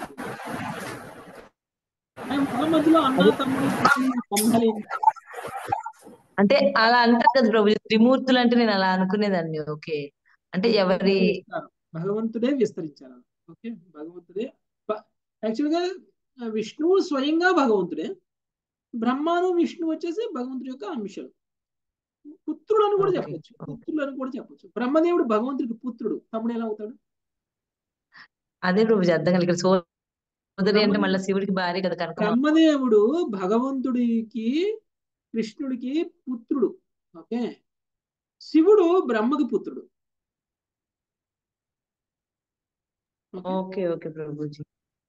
వాళ్ళ మధ్యలో అన్న తమ్ముడు సంబంధాలు ఏంటి? అంటే అలా అంటారు కదా ప్రభుజీ త్రిమూర్తులు అంటే నేను అలా అనుకునేదాన్ని ఓకే అంటే ఎవరి విస్తరిస్తారు. భగవంతుడే విస్తరించారు ఓకే భగవంతుడే యాక్చువల్ గా ఆ, విష్ణువు స్వయంగా భగవంతుడే బ్రహ్మాను విష్ణు వచ్చేసి భగవంతుడి యొక్క అంశాలు పుత్రుడు అని కూడా ఓకే చెప్పొచ్చు పుత్రుడు అని కూడా చెప్పొచ్చు బ్రహ్మదేవుడు భగవంతుడికి పుత్రుడు తమ్ముడు ఎలా అవుతాడు అదే ప్రభుజీ అర్థం కలిగి ఇక్కడ సోదరి అంటే బ్రహ్మ మళ్ళీ శివుడికి భార్య కదా కనక బ్రహ్మదేవుడు భగవంతుడికి కృష్ణుడికి పుత్రుడు ఓకే శివుడు బ్రహ్మకి పుత్రుడు okay okay okay Prabhuji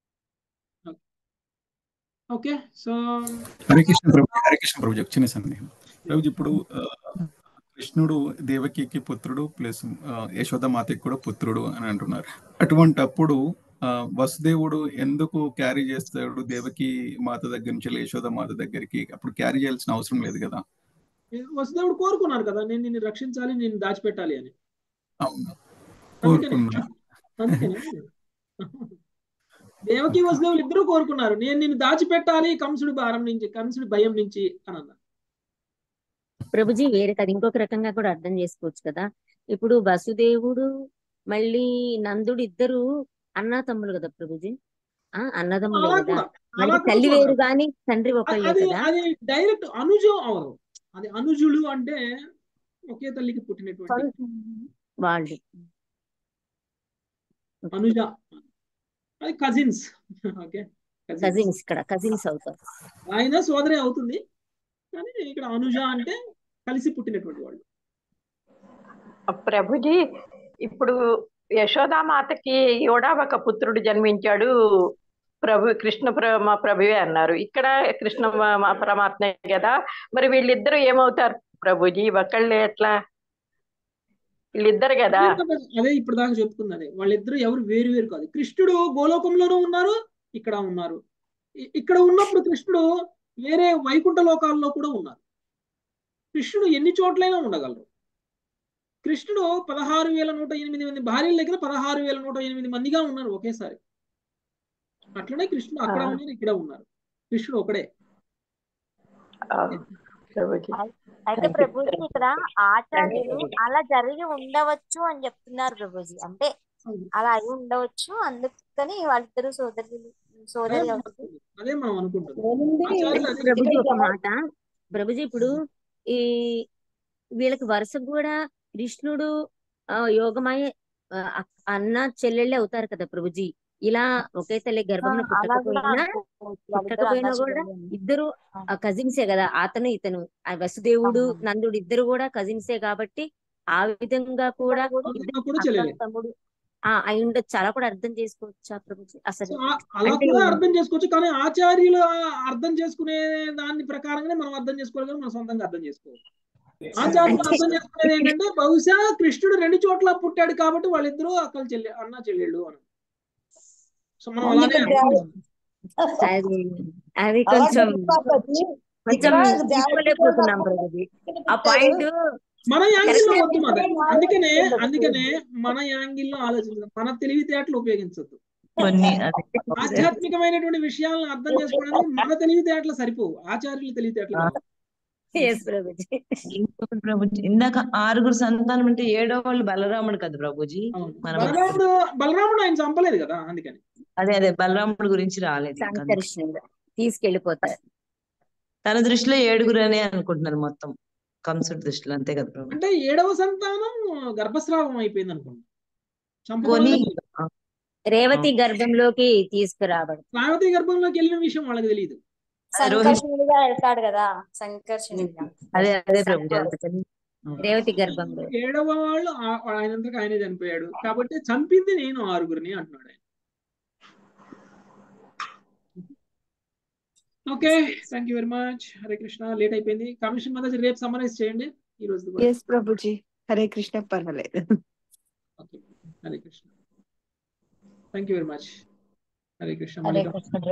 okay so Hare Krishna Prabhu Hare Krishna Prabhu ఒక చిన్న సందేహం ప్రభు ఇప్పుడు ఆ, కృష్ణుడు దేవకికి పుత్రుడు ప్లస్ యశోదమాతకి కూడా పుత్రుడు అని అంటున్నారు అటువంటి అప్పుడు ఆ, వసుదేవుడు ఎందుకు క్యారీ చేస్తాడు దేవకి మాత దగ్గర నుంచి యశోద మాత దగ్గరికి అప్పుడు క్యారీ చేయాల్సిన అవసరం లేదు కదా వసుదేవుడు కోరుకున్నారు కదా నేను నిన్ను రక్షించాలి నేను దాచిపెట్టాలి అని అవును అందుకనే కోరుకున్నా అందుకనే దేవకి వసుదేవులు ఇద్దరూ కోరుకున్నారు నేను నిన్ను దాచిపెట్టాలి కంసుడి భారం నుంచి కంసుడి భయం నుంచి అని అన్నారు ప్రభుజీ వేరే కదా ఇంకొక రకంగా కూడా అర్థం చేసుకోవచ్చు కదా ఇప్పుడు వసుదేవుడు మళ్ళీ నందుడు ఇద్దరు అన్నా తమ్ములు కదా ప్రభుజీ ఆ అన్నదమ్ములే అలా కదా కూడా మళ్ళీ అలా కూడా తల్లి వేరు చూడవచ్చు గాని తండ్రి అ- ఒకళ్ళే అది కదా అది డైరెక్ట్ అనుజం అవరు అది అనుజులు అంటే ఒకే తల్లికి పుట్టినటువంటి వాళ్ళు అనుజ అది కజిన్స్ ఓకే కజిన్స్ కజిన్స్ ఇక్కడ కజిన్స్ అవుతారు ఆయన సోదరి అవుతుంది కానీ ఇక్కడ అనుజ అంటే కలిసి పుట్టినటువంటి వాళ్ళు ప్రభుజీ ఇప్పుడు యశోదామాతకి కూడా ఒక పుత్రుడు జన్మించాడు ప్రభు కృష్ణ ప్ర- మా ప్రభువే అన్నారు ఇక్కడ కృష్ణ మ- మా పరమాత్మే కదా మరి వీళ్ళిద్దరు ఏమవుతారు ప్రభుజీ ఒకళ్ళే ఎట్లా వీళ్ళిద్దరు కదా అదే కదా, అదే ఇప్పుడు దాకా చెప్పుకుంది అదే వాళ్ళిద్దరూ ఎవరు వేరు వేరు కాదు కృష్ణుడు గోలోకంలోనూ ఉన్నారు ఇక్కడ ఉన్నారు ఇ- ఇక్కడ ఉన్నప్పుడు కృష్ణుడు వేరే వైకుంఠ లోకాల్లో కూడా ఉన్నారు కృష్ణుడు ఎన్ని చోట్లైనా ఉండగలరు కృష్ణుడు పదహారు వేల నూట ఎనిమిది మంది భార్యల దగ్గర పదహారు వేల నూట ఎనిమిది మందిగా ఉన్నారు ఒకేసారి అట్లనే కృష్ణుడు అక్కడ ఆ. ఉన్నారు ఇక్కడ ఉన్నారు కృష్ణుడు ఒకడే ప్రభుజీ అయితే ప్రభుజీ ఇక్కడ ఆచార్యులు అలా జరిగి ఉండవచ్చు అని చెప్తున్నారు ప్రభుజీ అంటే అలా అయి ఉండవచ్చు అందుకని వాళ్ళిద్దరు సోదరులు అదే సోదరి మనం అవుతుంది అనుకుంటున్నాం. అదే మనం అనుకుంటున్నాం ఆచార్యులు అదే ప్రభుజీ ఒక చెప్తున్నారు. మాట ప్రభుజీ ఇప్పుడు ఈ వీళ్ళకి వరుసకు కూడా కృష్ణుడు ఆ, యోగమాయ ఆ, అక్- అన్న చెల్లెళ్ళే అవుతారు కదా ప్రభుజీ ఇలా ఒకే తల్లి గర్భంలో అలా కూడా పుట్టకపోయినా అనుకోవచ్చు వాళ్ళిద్దరు పుట్టకపోయినా అన్నా కూడా చెల్లెలు ఇద్దరు కజిన్సే కదా అతను ఇతను ఆ వసుదేవుడు నందుడు ఇద్దరు కూడా కజిన్సే కాబట్టి ఆ విధంగా కూడా ఆ ఇద్దరు విధంగా కూడా అక్క చెల్లెలే తమ్ముడు ఆ అయి ఉండొచ్చు అలా కూడా అర్థం చేసుకోవచ్చా ప్రభుజీ అసలు సో ఆ- అలా అంటే కూడా అర్థం చేసుకోవచ్చు కానీ ఆచార్యులు అర్థం చేసుకునే దాని ప్రకారంగానే మనం అర్థం చేసుకోవాలి కానీ మనం సొంతంగా అర్థం చేసుకోవాలి ఆచార్యులు అంటే అర్థం చేసుకునేది ఏంటంటే బహుశా కృష్ణుడు రెండు చోట్ల పుట్టాడు కాబట్టి వాళ్ళిద్దరూ అక్కలు చెల్లె అన్న చెల్లెళ్ళు అని సో మనం అవును అలానే ఇక్కడ అర్థం చేసుకోవాలి. అది అది అలా కొంచెం మాతాజీ కొంచెం ఇక్కడ తీసుకోలేకపోతున్నాం ప్రభుజీ ఆ పాయింట్ మన యాంగిల్లో కరెక్ట్ వద్దు మాత అందుకనే అందుకనే మన యాంగిల్లో ఆలోచించదు మన తెలివితేటలు ఉపయోగించద్దు కొన్ని అదే ఆధ్యాత్మికమైనటువంటి విషయాలను అర్థం చేసుకోవడానికి మన తెలివితేటలు సరిపోవు ఆచార్యుల తెలివితేటలు కావాలి ఎస్ ప్రభుజీ ఇంకొకటి ప్రభుజీ ఇందాక ఆరుగురు సంతానం అంటే ఏడో వాళ్ళు బలరాముడు కదా ప్రభుజీ అవును మనం బలరాముడు బలరాముడు ఆయన చంపలేదు కదా అందుకని అదే అదే బలరాముడి గురించి రాలేదు ఇంకా అందుకే. సంకర్షణగా తీసుకెళ్లిపోతారు తన దృష్టిలో ఏడుగురు అనే అనుకుంటున్నారు మొత్తం కంసుడి దృష్టిలో అంతే కదా ప్రభు అంటే ఏడవ సంతానం గర్భస్రావం అయిపోయింది అనుకోండి చంపడం కొని అనేది ఆ, రేవతి గర్భంలోకి తీసుకురావడం రేవతి గర్భంలోకి వెళ్ళిన విషయం వాళ్ళకి తెలియదు అది రోహిత్ సంకర్షణుడిగా వెళ్తాడు కదా సంకర్షణుడిగా అదే అదే ప్రభుజీ అందుకని ఆ. రేవతి గర్భంలో ఏడవ వాళ్ళు ఆ- ఆయనంతకు ఆయనే చనిపోయాడు కాబట్టి చంపింది నేను ఆరుగురిని అంటున్నాడు ఆయన okay thank you very much Hare Krishna late అయిపోయింది కమిషన్ మధ్య రేపు సమ్మరైజ్ చేయండి ఈ రోజు కూడా ఎస్ ప్రభుజీ హరే కృష్ణ పర్వాలేదు okay Hare Krishna thank you very much Hare Krishna Hare Mallika Krishna